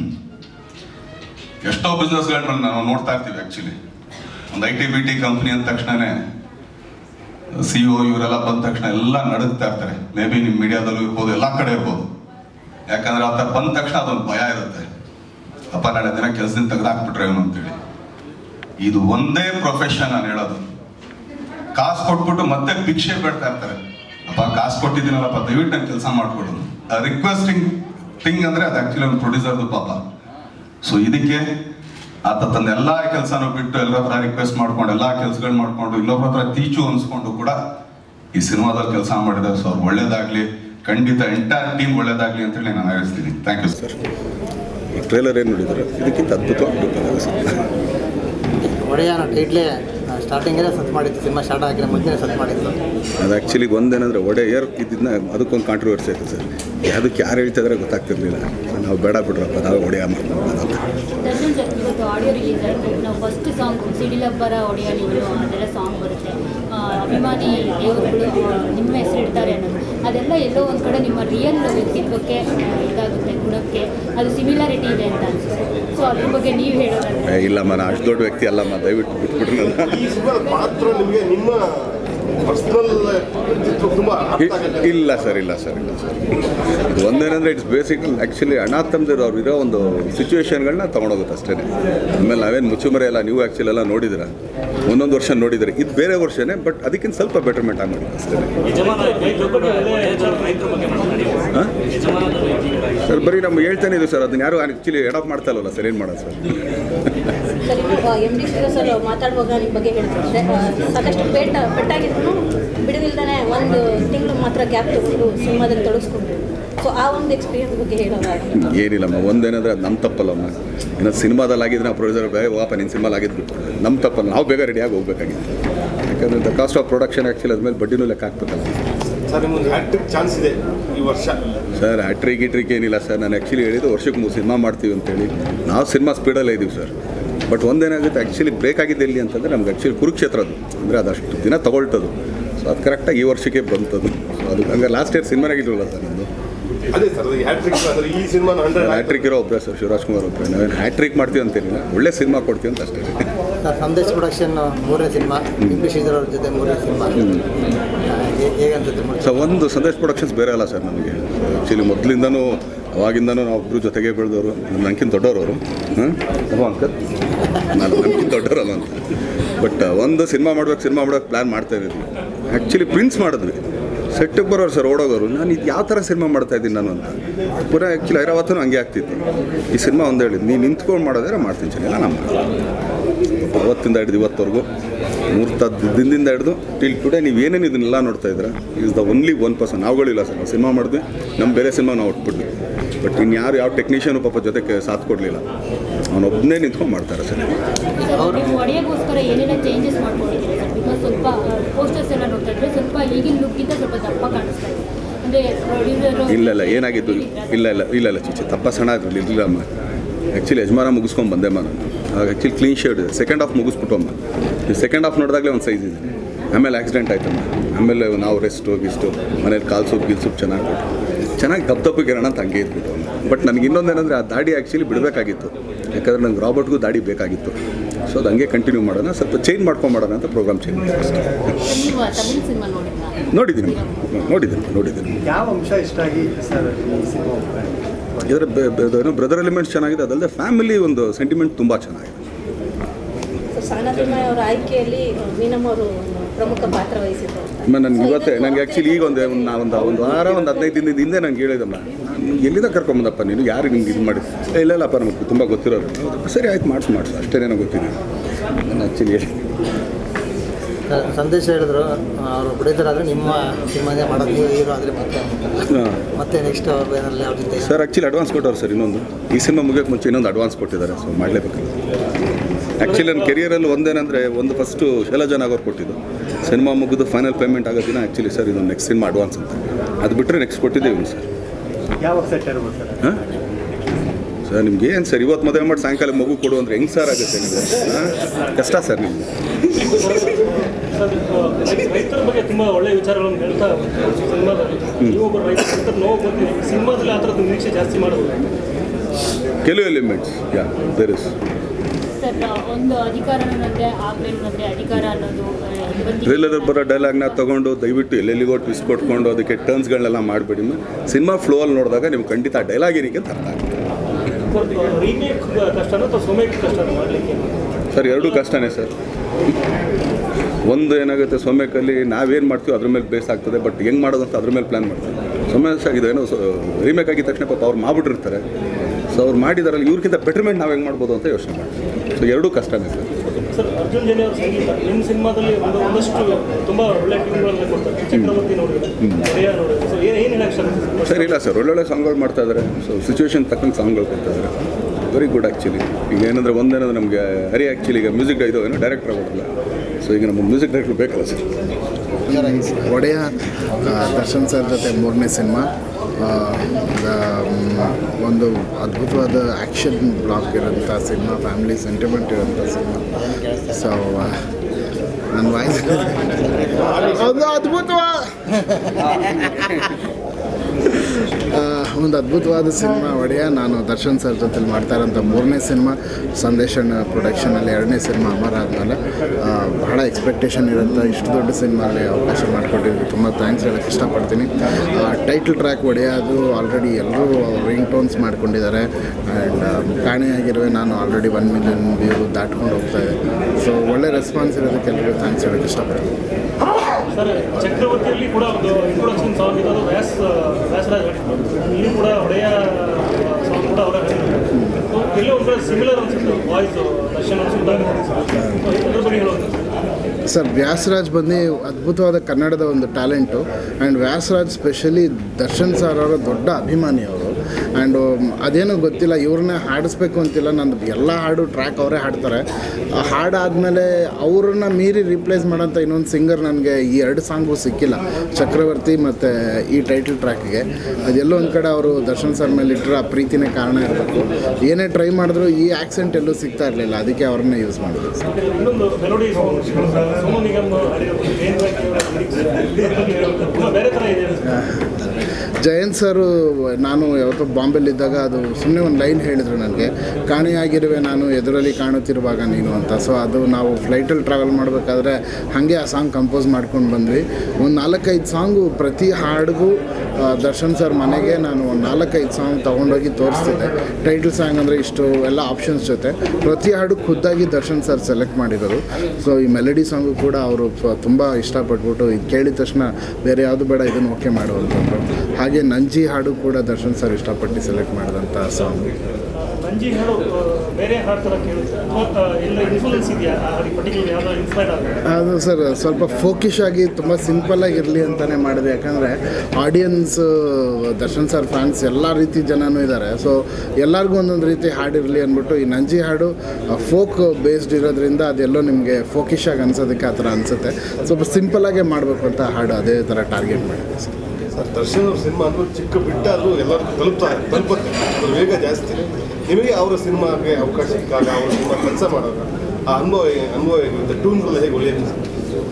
ಎಷ್ಟೋ ಬಿಸ್ನೆಸ್ಗಳನ್ನ ನಾವು ನೋಡ್ತಾ ಇರ್ತೀವಿ ಆಕ್ಚುಲಿ ಒಂದು I T B T company ಅಂದ ತಕ್ಷಣನೇ ಸಿ ಒ ಇವರೆಲ್ಲ ಬಂದ ತಕ್ಷಣ ಎಲ್ಲ ನಡುಗ್ತಾ ಇರ್ತಾರೆ ಮೇ ಬಿ ನಿಮ್ ಮೀಡಿಯಾದಲ್ಲೂ ಇರ್ಬೋದು ಎಲ್ಲಾ ಕಡೆ ಇರ್ಬೋದು ಯಾಕಂದ್ರೆ ಆತ ಬಂದ ತಕ್ಷಣ ಅದೊಂದು ಭಯ ಇರುತ್ತೆ ಅಪ್ಪ ನಾಳೆ ದಿನ ಕೆಲಸದಿಂದ ತೆಗೆದಾಕ್ಬಿಟ್ರೆ ಇವನು ಅಂತೇಳಿ ಇದು ಒಂದೇ ಪ್ರೊಫೆಷನ್ ನಾನು ಹೇಳೋದು ಕಾಸು ಕೊಟ್ಬಿಟ್ಟು ಮತ್ತೆ ಭಿಕ್ಷೆ ಬೇಡ್ತಾ ಇರ್ತಾರೆ ಅಪ್ಪ ಕಾಸು ಕೊಟ್ಟಿದ್ದೀನಲ್ಲಪ್ಪ ದಯವಿಟ್ಟು ನಾನು ಕೆಲಸ ಮಾಡ್ಕೊಡು ರಿಕ್ವೆಸ್ಟಿಂಗ್ ಥಿಂಗ್ ಅಂದ್ರೆ ಅದು ಆಕ್ಚುಲಿ ಒಂದು ಪ್ರೊಡ್ಯೂಸರ್ದು ಪಾಪ ಸೊ ಇದಕ್ಕೆ ಆತ ತನ್ನ ಎಲ್ಲಾ ಕೆಲಸನೂ ಬಿಟ್ಟು ಎಲ್ಲರ ಹತ್ರ ರಿಕ್ವೆಸ್ಟ್ ಮಾಡ್ಕೊಂಡು ಎಲ್ಲಾ ಕೆಲಸಗಳು ಮಾಡ್ಕೊಂಡು ಇನ್ನೊಬ್ಬರ ಹತ್ರ ತೀಚು ಅನ್ಸ್ಕೊಂಡು ಕೂಡ ಈ ಸಿನಿಮಾದಲ್ಲಿ ಕೆಲಸ ಮಾಡಿದ್ದಾರೆ ಸೊ ಅವ್ರು ಒಳ್ಳೇದಾಗ್ಲಿ ಖಂಡಿತ ಎಂಟೈರ್ ಟೀಮ್ ಒಳ್ಳೇದಾಗ್ಲಿ ಅಂತ ಹೇಳಿ ನಾನು ಹಾರೈಸ್ತೀನಿ ಥ್ಯಾಂಕ್ ಯು ಸರ್ ಟ್ರೇಲರ್ ಏನು ನೋಡಿದ್ದಾರೆ ಇದಕ್ಕಿಂತ ಅದ್ಭುತವಾಗಿ ಸರ್ ಒಡೆಯ ಟೈಟ್ಲೇ ಸ್ಟಾರ್ಟಿಂಗಲ್ಲೇ ಸತ್ ಮಾಡಿದ್ದು ಸಿನಿಮಾ ಸ್ಟಾರ್ಟ್ ಆಗಿರೋ ಮುಂಚೆ ಸತ್ ಮಾಡಿದ್ದು ಅದು ಆ್ಯಕ್ಚುಲಿ ಒಂದೇನಂದ್ರೆ ಒಡೆಯರ್ ಇದ್ದಿದ್ದನ್ನ ಅದಕ್ಕೊಂದು ಕಾಂಟ್ರವರ್ಸಿ ಆಯ್ತು ಸರ್ ಅದಕ್ಕೆ ಯಾರು ಹೇಳ್ತಿದ್ರೆ ಗೊತ್ತಾಗ್ತಿರ್ಲಿಲ್ಲ ನಾವು ಬೇಡ ಬಿಡ್ರಪ್ಪ ನಾವು ಒಡೆಯ ಮಾಡ್ಕೊಂಡು ಅಂತ ದರ್ಶನ್ ಸರ್ ಇವತ್ತು ಆಡಿಯೋ ರಿಲೀಸ್ ಆಯಿತು ನಾವು ಫಸ್ಟ್ ಸಾಂಗ್ ಸಿಡಿಲಬ್ಬರ ಒಡೆಯ ನೀವು ಅದೆಲ್ಲ ಸಾಂಗ್ ಬರುತ್ತೆ ಆ, ಅಭಿಮಾನಿ ದೇವರುಗಳು ಆ, ನಿಮ್ಮ ಹೆಸರು ಇಡ್ತಾರೆ ಅನ್ನೋದು ಅದೆಲ್ಲ ಎಲ್ಲೋ ಒಂದು ಕಡೆ ನಿಮ್ಮ ರಿಯಲ್ ವ್ಯಕ್ತಿತ್ವಕ್ಕೆ ಆ, ಇದಾಗುತ್ತೆ ಗುಣಕ್ಕೆ ಅದು ಸಿಮಿಲಾರಿಟಿ ಇದೆ ಅಂತ ಅನ್ಸುತ್ತೆ ಸೊ ಅದ್ರ ಬಗ್ಗೆ ನೀವು ಹೇಳೋದಾದ್ರೆ ಏ, ಇಲ್ಲಮ್ಮ ನಾನು ಅಷ್ಟು ದೊಡ್ಡ ವ್ಯಕ್ತಿ ಅಲ್ಲಮ್ಮ ದಯವಿಟ್ಟು ಬಿಟ್ಬಿಡ್ರಿ ನನ್ನ ಈ ಸಿನಿಮಾದ ಪಾತ್ರ ನಿಮಗೆ ನಿಮ್ಮ ಪರ್ಸನಲ್ ವ್ಯಕ್ತಿತ್ವ ತುಂಬ ಇ- ಇಲ್ಲ ಸರ್ ಇಲ್ಲ ಸರ್ ಇಲ್ಲ ಸರ್ ಇದು ಒಂದೇನಂದ್ರೆ ಇಟ್ಸ್ ಬೇಸಿಕ್ ಆ್ಯಕ್ಚುಲಿ ಅಣ್ಣ ತಮ್ಮದಿರು ಅವ್ರು ಇರೋ ಒಂದು ಸಿಚುವೇಶನ್ಗಳನ್ನ ತೊಗೊಂಡೋಗುತ್ತೆ ಅಷ್ಟೇ ಆಮೇಲೆ ನಾವೇನು ಮುಚ್ಚುಮರೆ ಎಲ್ಲ ನೀವು ಆ್ಯಕ್ಚುಲಿ ಎಲ್ಲ ನೋಡಿದಿರ ಒಂದೊಂದು ವರ್ಷ ನೋಡಿದರೆ ಇದು ಬೇರೆ ವರ್ಷನೇ ಬಟ್ ಅದಕ್ಕಿಂತ ಸ್ವಲ್ಪ ಬೆಟರ್ಮೆಂಟ್ ಆಗಿ ಮಾಡಿದ್ದು ಅಷ್ಟೇ ಹಾಂ ಸರ್ ಬರೀ ನಮ್ಗೆ ಹೇಳ್ತಾನೆ ಇದು ಸರ್ ಅದನ್ನ ಯಾರು ಆ್ಯಕ್ಚುಲಿ ಎಡಾಪ್ ಮಾಡ್ತಾ ಇಲ್ವಲ್ಲ ಸರ್ ಏನು ಮಾಡೋದು sir sir M D sir ಮಾತಾಡುವಾಗ ನಿಮ್ಮ ಬಗ್ಗೆ ಹೇಳ್ತಿದ್ರೆ ಸಾಕಷ್ಟು ಪೇಟ ಪೆಟ್ಟಾಗಿದ್ರು ಬಿಡುವಿಲ್ದೇ ಒಂದು ತಿಂಗಳು ಮಾತ್ರ ಗ್ಯಾಪ್ ತಗೊಂಡು ಸಿನಿಮಾದಲ್ಲಿ ತೊಡಗಿಸ್ಕೊಂಡ್ರು ಸೊ ಆ ಒಂದು ಎಕ್ಸ್ಪೀರಿಯನ್ಸ್ ಬಗ್ಗೆ ಹೇಳೋದಾದ್ರೆ ಏನಿಲ್ಲಮ್ಮ ಒಂದೇನಂದ್ರೆ ಅದು ನಮ್ಮ ತಪ್ಪಲ್ಲಮ್ಮ ಇನ್ನು ಸಿನಿಮಾದಲ್ಲಿ ಆಗಿದ್ದು ನಾವು ಪ್ರೊಡ್ಯೂಸರ್ ಬೇಗ ಹೋಗಪ್ಪ ನಿನ್ನ ಸಿನಿಮಾಲ್ ಆಗಿದ್ದು ನಮ್ಮ ತಪ್ಪಲ್ಲ ನಾವು ಬೇಗ ರೆಡಿಯಾಗಿ ಹೋಗ್ಬೇಕಾಗಿತ್ತು ಯಾಕಂದರೆ the cost of production actually ಅದ್ಮೇಲೆ ಬಡ್ಡಿನೂ ಲೆಕ್ಕ ಹಾಕ್ಬೇಕಲ್ಲ ಸರ್ ನಿಮ್ಮೊಂದು ಹ್ಯಾಟ್ರಿಕ್ ಚಾನ್ಸ್ ಇದೆ ಈ ವರ್ಷ ಸರ್ ಹ್ಯಾಟ್ರಿಕ್ ಗಿಟ್ರಿಕ್ ಏನಿಲ್ಲ ಸರ್ ನಾನು ಆ್ಯಕ್ಚುಲಿ ಹೇಳಿದ್ದು ವರ್ಷಕ್ಕೆ ಮೂರು ಸಿನಿಮಾ ಮಾಡ್ತೀವಿ ಅಂತೇಳಿ ನಾವು ಸಿನಿಮಾ ಸ್ಪೀಡಲ್ಲೇ ಇದ್ದೀವಿ ಸರ್ ಬಟ್ ಒಂದೇನಾಗುತ್ತೆ ಆ್ಯಕ್ಚುಲಿ ಬ್ರೇಕ್ ಆಗಿದ್ದು ಎಲ್ಲಿ ಅಂತಂದರೆ ನಮ್ಗೆ ಆ್ಯಕ್ಚುಲಿ ಕುರುಕ್ಷೇತ್ರ ಅದು ಅಂದರೆ ಅದಷ್ಟು ದಿನ ತಗೊಳ್ತದು ಸೊ ಅದು ಕರೆಕ್ಟಾಗಿ ಈ ವರ್ಷಕ್ಕೆ ಬಂತದು ಸೊ ಅದು ಹಂಗೆ ಲಾಸ್ಟ್ ಇಯರ್ ಸಿನಿಮಾನಾಗಿಲ್ವಲ್ಲ ಸರ್ ನಂದು ಅದೇ ಸರ್ ಅದು ಹ್ಯಾಟ್ರಿಕ್ ಅಂದ್ರೆ ಈ ಸಿನಿಮಾ ಹಂಡ್ರೆಡ್ ಹ್ಯಾಟ್ರಿಕ್ ಇರೋ ಒಬ್ಬರೇ ಸರ್ ಶಿವರಾಜ್ ಕುಮಾರ್ ಒಬ್ಬರೇ ನಾವೇನು ಹ್ಯಾಟ್ರಿಕ್ ಮಾಡ್ತೀವಿ ಅಂತೇನಿಲ್ಲ ಒಳ್ಳೆ ಸಿನಿಮಾ ಕೊಡ್ತೀವಿ ಅಂತ ಅಷ್ಟೇ ಸರ್ ಸಂದೇಶ್ ಪ್ರೊಡಕ್ಷನ್ ಮೂರನೇ ಸಿನಿಮಾ ಇಂಗ್ಲೀಷ್ ಇದ್ರ ಅವ್ರ ಜೊತೆ ಮೂರನೇ ಸಿನಿಮಾ ಹೇಗನ್ಸುತ್ತೆ ಮೂರು ಸೊ ಒಂದು ಸಂದೇಶ್ ಪ್ರೊಡಕ್ಷನ್ಸ್ ಬೇರೆ ಅಲ್ಲ ಸರ್ ನನಗೆ ಆ್ಯಕ್ಚುಲಿ ಮೊದಲಿಂದನೂ ಅವಾಗಿಂದನೂ ನಾವು ಒಬ್ಬರು ಜೊತೆಗೆ ಬೆಳೆದವರು ನನಗಿಂತ ದೊಡ್ಡವರು ಅವರು ಹಾಂ ಅಂಕಲ್ ನಾನು ನನಗಿಂತ ದೊಡ್ಡವರಲ್ಲ ಅಂತ ಬಟ್ ಒಂದು ಸಿನಿಮಾ ಮಾಡ್ಬೇಕು ಸಿನಿಮಾ ಮಾಡ್ಬೇಕು ಪ್ಲ್ಯಾನ್ ಮಾಡ್ತಾ ಇದ್ದೀವಿ ಆ್ಯಕ್ಚುಲಿ ಪ್ರಿನ್ಸ್ ಮಾಡಿದ್ವಿ ಸೆಟ್ಟಿಗೆ ಬರೋರು ಸರ್ ಓಡೋಗೋರು ನಾನು ಇದು ಯಾವ ಥರ ಸಿನಿಮಾ ಮಾಡ್ತಾ ಇದ್ದೀನಿ ನಾನು ಅಂತ ಪೂರಾ ಆ್ಯಕ್ಚುಲಿ ಐರಾವತ್ತೂ ಹಂಗೆ ಆಗ್ತಿತ್ತು ಈ ಸಿನಿಮಾ ಒಂದು ಹೇಳಿದ್ದು ನೀನು ನಿಂತ್ಕೊಂಡು ಮಾಡೋದ್ರೆ ಮಾಡ್ತೀನಿ ಚೆನ್ನಾಗಿಲ್ಲ ನಾನು ಮಾಡ್ತೀನಿ ಅವತ್ತಿಂದ ಹಿಡಿದು ಇವತ್ತವರೆಗೂ ಮೂರ್ತ ದಿನದಿಂದ ಹಿಡಿದು ಟಿಲ್ ಟುಡೇ ನೀವು ಏನೇನು ಇದನ್ನೆಲ್ಲ ನೋಡ್ತಾ ಇದ್ದೀರಾ is the only one person ನಾವುಗಳಿಲ್ಲ ಸರ್ ನಾವು ಸಿನಿಮಾ ಮಾಡಿದ್ವಿ ನಮ್ಮ ಬೇರೆ ಸಿನಿಮಾ ನಾವು ಉಟ್ಬಿಟ್ವಿ ಬಟ್ ಇನ್ಯಾರು ಯಾವ ಟೆಕ್ನಿಷಿಯನು ಪಾಪ ಜೊತೆಗೆ ಸಾಥ್ ಕೊಡಲಿಲ್ಲ ಅವನೊಬ್ಬನೇ ನಿಂತ್ಕೊಂಡು ಮಾಡ್ತಾರೆ ಸರ್ ಸರ್ ನೀವು ಒಡೆಯೋಕ್ಕೋಸ್ಕರ ಏನೇನೋ ಚೇಂಜಸ್ ಮಾಡ್ಕೊಂಡಿದ್ದೀರಿ ಸರ್ ಬಿಕಾಸ್ ಸ್ವಲ್ಪ ಪೋಸ್ಟರ್ಸ್ ಎಲ್ಲ ನೋಡ್ತಾ ಇದ್ರೆ ಸ್ವಲ್ಪ ಈಗಿನ ಲುಕ್ಕಿಂತ ಸ್ವಲ್ಪ ದಪ್ಪ ಕಾಣಿಸ್ತಾ ಇದೆ ಅಂದರೆ ಪ್ರೊಡ್ಯೂಸರು ಇಲ್ಲ ಇಲ್ಲ ಏನಾಗಿದ್ದು ಇಲ್ಲ ಇಲ್ಲ ಇಲ್ಲ ಇಲ್ಲ ಚಿಚ್ಚಿ ತಪ್ಪ ಸಣ್ಣ ಅದ್ರಲ್ಲಿ ಇರಲಿಲ್ಲ ಅಮ್ಮ ಆ್ಯಕ್ಚುಲಿ ಯಜಮಾನ ಮುಗಿಸ್ಕೊಂಡು ಬಂದೆಮ್ಮ ನಾನು ಆ್ಯಕ್ಚುಲಿ ಕ್ಲೀನ್ ಶೇಡ್ ಇದೆ ಸೆಕೆಂಡ್ ಹಾಫ್ ಮುಗಿಸ್ಬಿಟ್ಟಮ್ಮ ಈ ಸೆಕೆಂಡ್ ಹಾಫ್ ನೋಡಿದಾಗಲೇ ಒಂದು ಸೈಜ್ ಇದೆ ಆಮೇಲೆ ಆಕ್ಸಿಡೆಂಟ್ ಆಯ್ತಮ್ಮ ಆಮೇಲೆ ನಾವು ರೆಸ್ಟು ಗಿಸ್ಟು ಮನೇಲಿ ಕಾಲು ಸೂಪ್ ಗಿಲ್ ಸೂಪ್ ಚೆನ್ನಾಗಿ ಕೊಟ್ಟು ಚೆನ್ನಾಗಿ ದಪ್ಪ ದಪ್ಪಗೆ ಇರೋಣ ಅಂತ ಹಂಗೆ ಇದ್ಬಿಟ್ಟು ಬಟ್ ನನಗೆ ಇನ್ನೊಂದೇನೆಂದರೆ ಆ ದಾಡಿ ಆ್ಯಕ್ಚುಲಿ ಬಿಡಬೇಕಾಗಿತ್ತು ಯಾಕಂದ್ರೆ ನಂಗೆ ರಾಬರ್ಟ್ಗೂ ದಾಡಿ ಬೇಕಾಗಿತ್ತು ಸೊ ಅದು ಹಂಗೆ ಕಂಟಿನ್ಯೂ ಮಾಡೋಣ ಸ್ವಲ್ಪ ಚೇಂಜ್ ಮಾಡ್ಕೊಂಡು ಮಾಡೋಣ ಅಂತ ಪ್ರೋಗ್ರಾಮ್ ಚೇಂಜ್ ಮಾಡಿದೆ ಅಷ್ಟೇ ನೀವು ತಮಿಳ್ ಸಿನಿಮಾ ನೋಡಿದ್ರಾ ನೋಡಿದ್ದೀನಿ ನೋಡಿದ್ದೀನಿ ನೋಡಿದ್ದೀನಿ ಯಾವ ಅಂಶ ಇಷ್ಟ ಆಗಿ ಸರ್ ಈ ಸಿನಿಮಾ ಇದರ ಏನೋ ಬ್ರದರ್ ಎಲಿಮೆಂಟ್ಸ್ ಚೆನ್ನಾಗಿದೆ ಅದಲ್ಲದೆ ಫ್ಯಾಮಿಲಿ ಒಂದು ಸೆಂಟಿಮೆಂಟ್ ತುಂಬ ಚೆನ್ನಾಗಿದೆ ಸೊ ಸಾನತಿಮಯ ಅವರ ಆಯ್ಕೆಯಲ್ಲಿ ಮೀನಮ್ ಅವರು ಒಂದು ಪ್ರಮುಖ ಪಾತ್ರ ವಹಿಸಿದ್ದಾರೆ ನನಗೆ ಇವತ್ತೇ ನನಗೆ ಆ್ಯಕ್ಚುಲಿ ಈಗ ಒಂದು ಒಂದು ಒಂದು ಒಂದು ವಾರ ಒಂದು ಹದಿನೈದು ದಿನದ ಹಿಂದೆ ನಂಗೆ ಹೇಳಿದಮ್ಮ ನಾನು ಎಲ್ಲಿಂದ ಕರ್ಕೊಂಬಂದಪ್ಪ ನೀನು ಯಾರು ನಿಮ್ಗೆ ಇದು ಮಾಡಿ ಏ, ಇಲ್ಲ ಇಲ್ಲಪ್ಪ ನಮಗೆ ತುಂಬ ಗೊತ್ತಿರೋರು ಸರಿ ಆಯ್ತು ಮಾಡಿಸು ಮಾಡಿಸು ಅಷ್ಟೇ ನನಗೆ ಗೊತ್ತಿಲ್ಲ ನಾನು ಆ್ಯಕ್ಚುಲಿ ಹೇಳಿ ಸರ್, ಸಂದೇಶ್ ಹೇಳಿದ್ರು ಅವರು ಪ್ರೊಡ್ಯೂಸರ್ ಆದರೆ ನಿಮ್ಮ ಸಿನಿಮಾನೇ ಮಾಡೋದು ನೀವು ಹೀರೋ ಆದರೆ ಮತ್ತೆ ಹಾಂ ಮತ್ತೆ ನೆಕ್ಸ್ಟ್ ಏನಲ್ಲಿ ಯಾವ ಜೊತೆ ಸರ್ ಆ್ಯಕ್ಚುಲಿ ಅಡ್ವಾನ್ಸ್ ಕೊಟ್ಟವ್ರು ಸರ್ ಇನ್ನೊಂದು ಈ ಸಿನಿಮಾ ಮುಗಿಯೋಕ್ಕೆ ಮುಂಚೆ ಇನ್ನೊಂದು ಅಡ್ವಾನ್ಸ್ ಕೊಟ್ಟಿದ್ದಾರೆ ಸೊ ಮಾಡಲೇಬೇಕಲ್ಲ ಆ್ಯಕ್ಚುಲಿ ನನ್ನ ಕೆರಿಯರಲ್ಲಿ ಒಂದೇನಂದರೆ ಒಂದು ಫಸ್ಟು ಶೈಲಜನ್ ಆಗೋರು ಕೊಟ್ಟಿದ್ದು ಸಿನಿಮಾ ಮುಗಿದು ಫೈನಲ್ ಪೇಮೆಂಟ್ ಆಗೋ ದಿನ ಆ್ಯಕ್ಚುಲಿ ಸರ್ ಇದು ನೆಕ್ಸ್ಟ್ ಸಿನಿಮಾ ಅಡ್ವಾನ್ಸ್ ಅಂತ ಅದು ಬಿಟ್ಟರೆ ನೆಕ್ಸ್ಟ್ ಕೊಟ್ಟಿದ್ದೇವೆ ಸರ್ ಯಾವಾಗ ಸೆಟ್ ಇರ್ಬೋದು ಸರ್ ಹಾಂ ಸರ್ ನಿಮ್ಗೆ ಏನು ಸರ್ ಇವತ್ತು ಮದುವೆ ಮಾಡಿ ಸಾಯಂಕಾಲ ಮಗು ಕೊಡು ಅಂದರೆ ಹೆಂಗೆ ಸರ್ ಆಗುತ್ತೆ ನಿಮಗೆ ಹಾಂ? ಕಷ್ಟ ಸರ್ ನಿಮಗೆ ರೈತರ ಬಗ್ಗೆ ತುಂಬ ಒಳ್ಳೆ ವಿಚಾರಗಳನ್ನು ಹೇಳ್ತಾ ಸಿನಿಮಾದಲ್ಲಿ ನೀವೊಬ್ಬ ರೈತ ರೈತರ ನೋವು ಬಂದು ಸಿನಿಮಾದಲ್ಲಿ ಆ ಥರದ ನಿರೀಕ್ಷೆ ಜಾಸ್ತಿ ಮಾಡಬಹುದು ಕೆಲವು elements yeah there is sir ಒಂದು ಅಧಿಕಾರನಂತೆ ಆಮೇಲೆ ಅಧಿಕಾರ ಅನ್ನೋದು ಆ, ಇವತ್ತಿನ- ಟ್ರೇಲರ್ ಬರೋ ಡೈಲಾಗ್ನ ತೊಗೊಂಡು ದಯವಿಟ್ಟು ಎಲ್ಲೆಲ್ಲಿಗೋ ಟ್ವಿಸ್ಟ್ ಕೊಟ್ಕೊಂಡು ಅದಕ್ಕೆ ಟರ್ನ್ಸ್ಗಳನ್ನೆಲ್ಲ ಮಾಡಬೇಡಿ ಸಿನಿಮಾ ಫ್ಲೋ ಅಲ್ಲಿ ನೋಡಿದಾಗ ನಿಮ್ಗೆ ಖಂಡಿತ ಆ ಡೈಲಾಗ್ ಏನಕ್ಕೆ ಅಂತ ಅರ್ಥ ಆಗುತ್ತೆ ರೀಮೇಕ್ ಕಷ್ಟನೋ ಅಥವಾ ಸೊಮೇಕ್ ಕಷ್ಟನೋ ಮಾಡಲಿಕ್ಕೆ ಸರ್ ಎರಡೂ ಕಷ್ಟನೇ ಸರ್ ಒಂದು ಏನಾಗುತ್ತೆ ಸೊಮ್ಮೆಕಲ್ಲಿ ನಾವೇನು ಮಾಡ್ತೀವಿ ಅದ್ರ ಮೇಲೆ ಬೇಸ್ ಆಗ್ತದೆ ಬಟ್ ಹೆಂಗೆ ಮಾಡೋದು ಅಂತ ಅದ್ರ ಮೇಲೆ ಪ್ಲ್ಯಾನ್ ಮಾಡ್ತೀವಿ ಸೊಮ್ಮೆಸ್ ಆಗಿದೆ ಏನೋ ರೀಮೇಕ್ ಆಗಿದ ತಕ್ಷಣ ಪಾಪ ಅವ್ರು ಮಾಡ್ಬಿಟ್ಟಿರ್ತಾರೆ ಸೊ ಅವ್ರು ಮಾಡಿದಾರಲ್ಲ ಇವ್ರಿಗಿಂತ ಬೆಟರ್ಮೆಂಟ್ ನಾವು ಹೆಂಗೆ ಮಾಡ್ಬೋದು ಅಂತ ಯೋಚನೆ ಮಾಡ್ತೀವಿ ಸೊ ಎರಡೂ ಕಷ್ಟನೇ ಸರ್ ಸರ್ ಅರ್ಜುನ್ ಜನಿ ಅವ್ರ ಸಂಗೀತ ನಿಮ್ಮ ಸಿನಿಮಾದಲ್ಲಿ ಒಂದು ಒಂದಷ್ಟು ತುಂಬ ಒಳ್ಳೆ ಟ್ಯೂನ್ಗಳನ್ನ ಕೊಡ್ತಾರೆ ಚಕ್ರವರ್ತಿ ನೋಡಿದ್ರೆ ಹರಿಯ ನೋಡಿದ್ರೆ ಸೊ ಏನು ಏನು ಹೇಳಕ್ಕೆ ಇಷ್ಟಪಡ್ತೀರಾ? ಸರ್ ಇಲ್ಲ ಸರ್ ಒಳ್ಳೊಳ್ಳೆ ಸಾಂಗ್ಗಳು ಮಾಡ್ತಾ ಇದ್ದಾರೆ ಸೊ ಸಿಚುವೇಶನ್ ತಕ್ಕಂಗೆ ಸಾಂಗ್ಗಳು ಕೊಡ್ತಾ ಇದ್ದಾರೆ ವೆರಿ ಗುಡ್ ಆ್ಯಕ್ಚುಲಿ ಈಗ ಏನಂದರೆ ಒಂದೇನಂದ್ರೆ ನಮಗೆ ಹರಿ ಆ್ಯಕ್ಚುಲಿ ಈಗ ಮ್ಯೂಸಿಕ್ ಇದು ಏನೋ ಡೈರೆಕ್ಟರ್ ಆಗೋದಿಲ್ಲ ಸೊ ಈಗ ನಮ್ಮ ಮ್ಯೂಸಿಕ್ ಡೈರೆಕ್ಟರ್ ಬೇಕಲ್ಲ ಸರ್ ಒಡೆಯ ಆ, ದರ್ಶನ್ ಸರ್ ಜೊತೆ ಮೂರನೇ ಸಿನಿಮಾ ಆ, ದ- ಮ್, ಒಂದು ಅದ್ಭುತವಾದ ಆ್ಯಕ್ಷನ್ ಬ್ಲಾಕ್ ಇರೋಂಥ ಸಿನಿಮಾ ಫ್ಯಾಮಿಲಿ ಸೆಂಟಿಮೆಂಟ್ ಇರೋಂಥ ಸಿನಿಮಾ ಸೊ ನನ್ನ ವಾಯ್ಸ್ ಒಂದು ಅದ್ಭುತವಾದ ಆ, ಒಂದು ಅದ್ಭುತವಾದ ಸಿನಿಮಾ ಒಡೆಯ ನಾನು ದರ್ಶನ್ ಸರ್ ಜೊತೆಲಿ ಮಾಡ್ತಾ ಇರೋಂಥ ಮೂರನೇ ಸಿನಿಮಾ ಸಂದೇಶನ್ ಪ್ರೊಡಕ್ಷನಲ್ಲಿ ಎರಡನೇ ಸಿನಿಮಾ ಅಮರ ಆದಮೇಲೆ ಬಹಳ ಎಕ್ಸ್ಪೆಕ್ಟೇಷನ್ ಇರೋಂಥ ಇಷ್ಟು ದೊಡ್ಡ ಸಿನಿಮಾಲ್ಲಿ ಅವಕಾಶ ಮಾಡಿಕೊಟ್ಟಿದ್ದು ತುಂಬ ಥ್ಯಾಂಕ್ಸ್ ಹೇಳೋಕ್ಕೆ ಇಷ್ಟಪಡ್ತೀನಿ ಟೈಟಲ್ ಟ್ರ್ಯಾಕ್ ಒಡೆಯ ಅದು ಆಲ್ರೆಡಿ ಎಲ್ಲರೂ ರಿಂಗ್ ಟೋನ್ಸ್ ಮಾಡ್ಕೊಂಡಿದ್ದಾರೆ ಆ್ಯಂಡ್ ಕಾಣೆಯಾಗಿರುವೆ ನಾನು ಆಲ್ರೆಡಿ ಒನ್ ಮಿಲಿಯನ್ ವ್ಯೂ ದಾಟ್ಕೊಂಡು ಹೋಗ್ತಾ ಇದೆ ಸೊ ಒಳ್ಳೆ ರೆಸ್ಪಾನ್ಸ್ ಇರೋದಕ್ಕೆ ಎಲ್ಲರಿಗೂ ಥ್ಯಾಂಕ್ಸ್ ಹೇಳೋಕ್ಕೆ ಇಷ್ಟಪಡ್ತೀನಿ ಸರ್ ಚಕ್ರವರ್ತಿಯಲ್ಲಿ ಕೂಡ ಒಂದು ಇಂಟ್ರೊಡಕ್ಷನ್ ಸಾಂಗ್ ಇರೋದು ವ್ಯಾಸ್ ವ್ಯಾಸರಾಜ್ ಹೇಳಿದ್ರು ಇಲ್ಲಿ ಕೂಡ ಒಡೆಯ ಸಾಂಗ್ ಕೂಡ ಅವರ ಎಲ್ಲೋ ಒಂದು ಕಡೆ ಸಿಮಿಲರ್ ಅನ್ಸುತ್ತೆ ವಾಯ್ಸ್ ದರ್ಶನ್ ಅನ್ಸುತ್ತೆ ಅದ್ರ ಬಗ್ಗೆ ಹೇಳೋದು ಸರ್ ವ್ಯಾಸರಾಜ್ ಬಂದು ಅದ್ಭುತವಾದ ಕನ್ನಡದ ಒಂದು talent and Vyasaraj specially Darshan sir ಅವರ ದೊಡ್ಡ ಅಭಿಮಾನಿ ಅವರು ಆ್ಯಂಡ್ ಅದೇನೋ ಗೊತ್ತಿಲ್ಲ ಇವ್ರನ್ನೇ ಹಾಡಿಸ್ಬೇಕು ಅಂತಿಲ್ಲ ನಂದು ಎಲ್ಲ ಹಾಡು ಟ್ರ್ಯಾಕ್ ಅವರೇ ಹಾಡ್ತಾರೆ ಆ ಹಾಡಾದಮೇಲೆ ಅವ್ರನ್ನ ಮೀರಿ ರಿಪ್ಲೇಸ್ ಮಾಡೋಂಥ ಇನ್ನೊಂದು ಸಿಂಗರ್ ನನಗೆ ಈ ಎರಡು ಸಾಂಗು ಸಿಕ್ಕಿಲ್ಲ ಚಕ್ರವರ್ತಿ ಮತ್ತು ಈ ಟೈಟಲ್ ಟ್ರ್ಯಾಕ್ಗೆ ಅದೆಲ್ಲೋ ಒಂದು ಕಡೆ ಅವರು ದರ್ಶನ್ ಸರ್ ಮೇಲೆ ಇಟ್ಟರೆ ಆ ಪ್ರೀತಿನೇ ಕಾರಣ ಇರಬೇಕು ಏನೇ ಟ್ರೈ ಮಾಡಿದ್ರು ಈ ಆ್ಯಕ್ಸೆಂಟ್ ಎಲ್ಲೂ ಸಿಗ್ತಾ ಇರಲಿಲ್ಲ ಅದಕ್ಕೆ ಅವ್ರನ್ನೇ ಯೂಸ್ ಮಾಡಿದ್ರು ಸರ್ ಇನ್ನೊಂದು ಮೆಲೋಡಿ ಸೋನು ನಿಗಮ್ ಹಾಡಿರೋ ಜಯಂತ್ ಕಾಯ್ಕಿಣಿ ಅವರ lyrics ತುಂಬ ಬೇರೆ ಥರ ಇದೆ ಅನ್ಸುತ್ತೆ. ಜಯಂತ್ ಸರು ನಾನು ಯಾವತ್ತೋ ಬಾಂಬೆಲಿದ್ದಾಗ ಅದು ಸುಮ್ಮನೆ ಒಂದು ಲೈನ್ ಹೇಳಿದರು ನನಗೆ ಕಾಣೆಯಾಗಿರುವೆ ನಾನು ಎದುರಲ್ಲಿ ಕಾಣುತ್ತಿರುವಾಗ ನೀನು ಅಂತ ಸೊ ಅದು ನಾವು ಫ್ಲೈಟಲ್ಲಿ ಟ್ರಾವೆಲ್ ಮಾಡಬೇಕಾದ್ರೆ ಹಾಗೆ ಆ ಸಾಂಗ್ ಕಂಪೋಸ್ ಮಾಡ್ಕೊಂಡು ಬಂದ್ವಿ ಒಂದು ನಾಲ್ಕೈದು ಸಾಂಗು ಪ್ರತಿ ಹಾಡಿಗೂ ಆ, ದರ್ಶನ್ ಸರ್ ಮನೆಗೆ ನಾನು ಒಂದು ನಾಲ್ಕೈದು ಸಾಂಗ್ ತೊಗೊಂಡೋಗಿ ತೋರಿಸ್ತಿದ್ದೆ ಟೈಟಲ್ ಸಾಂಗ್ ಅಂದರೆ ಇಷ್ಟು ಎಲ್ಲ ಆಪ್ಷನ್ಸ್ ಜೊತೆ ಪ್ರತಿ ಹಾಡು ಖುದ್ದಾಗಿ ದರ್ಶನ್ ಸರ್ ಸೆಲೆಕ್ಟ್ ಮಾಡಿರೋದು ಸೊ ಈ ಮೆಲಡಿ ಸಾಂಗು ಕೂಡ ಅವರು ತುಂಬ ಇಷ್ಟಪಟ್ಬಿಟ್ಟು ಇದು ಕೇಳಿದ ತಕ್ಷಣ ಬೇರೆ ಯಾವುದು ಬೇಡ ಇದನ್ನು ಓಕೆ ಮಾಡು ಅಂತಂದರು ಹಾಗೆ ನಂಜಿ ಹಾಡು ಕೂಡ ದರ್ಶನ್ ಸರ್ ಇಷ್ಟಪಟ್ಟು ಸೆಲೆಕ್ಟ್ ಮಾಡಿದಂಥ ಸಾಂಗ್ ನಂಜಿ ಹಾಡು ಆ, ಬೇರೆ ಹಾಡು ಥರ ಕೇಳುತ್ತೆ ಅಥವಾ ಎಲ್ಲ ಇನ್ಫ್ಲೂಯೆನ್ಸ್ ಇದೆಯಾ ಆ ಹಾಡಿಗೆ ಪರ್ಟಿಕ್ಯುಲರ್ ಯಾವುದೋ ಇನ್ಸ್ಪೈರ್ ಆಗುತ್ತೆ ಅದು ಸರ್ ಸ್ವಲ್ಪ ಫೋಕಿಶ್ ಆಗಿ ತುಂಬ ಸಿಂಪಲ್ಲಾಗಿ ಇರಲಿ ಅಂತಲೇ ಮಾಡಿದೆ ಯಾಕಂದರೆ ಆಡಿಯನ್ಸ್ ದರ್ಶನ್ ಸರ್ ಫ್ಯಾನ್ಸ್ ಎಲ್ಲ ರೀತಿ ಜನನೂ ಇದ್ದಾರೆ ಸೊ ಎಲ್ಲರಿಗೂ ಒಂದೊಂದು ರೀತಿ ಹಾಡಿರಲಿ ಅಂದ್ಬಿಟ್ಟು ಈ ನಂಜಿ ಹಾಡು ಫೋಕ್ ಬೇಸ್ಡ್ ಇರೋದ್ರಿಂದ ಅದೆಲ್ಲೋ ನಿಮಗೆ ಫೋಕಿಶ್ ಆಗಿ ಅನ್ಸೋದಕ್ಕೆ ಆ ಥರ ಅನಿಸುತ್ತೆ ಸ್ವಲ್ಪ ಸಿಂಪಲ್ಲಾಗೇ ಮಾಡಬೇಕು ಅಂತ ಹಾಡು ಅದೇ ಥರ ಟಾರ್ಗೆಟ್ ಮಾಡಿದೆ ಸರ್ ಸರ್ ದರ್ಶನ್ ಅವ್ರ ಸಿನಿಮಾ ಅಂದ್ರೆ ಚಿಕ್ಕ ಬಿಟ್ಟ ಆದರೂ ಎಲ್ಲರಿಗೂ ತಲುಪ್ತಾ ತಲುಪುತ್ತೆ ಅದ್ರ ವೇಗ ಜಾಸ್ತಿ ನಿಮಗೆ ಅವರ ಸಿನಿಮಾಗೆ ಅವಕಾಶ ಸಿಕ್ಕಾಗ ಅವ್ರ ಸಿನಿಮಾ ಕೆಲಸ ಮಾಡುವಾಗ ಆ ಅನುಭವ ಅನುಭವ ಹೇಗಿರುತ್ತೆ ಟ್ಯೂನ್ಗಳು ಹೇಗೆ ಉಳಿಯುತ್ತೆ ಸರ್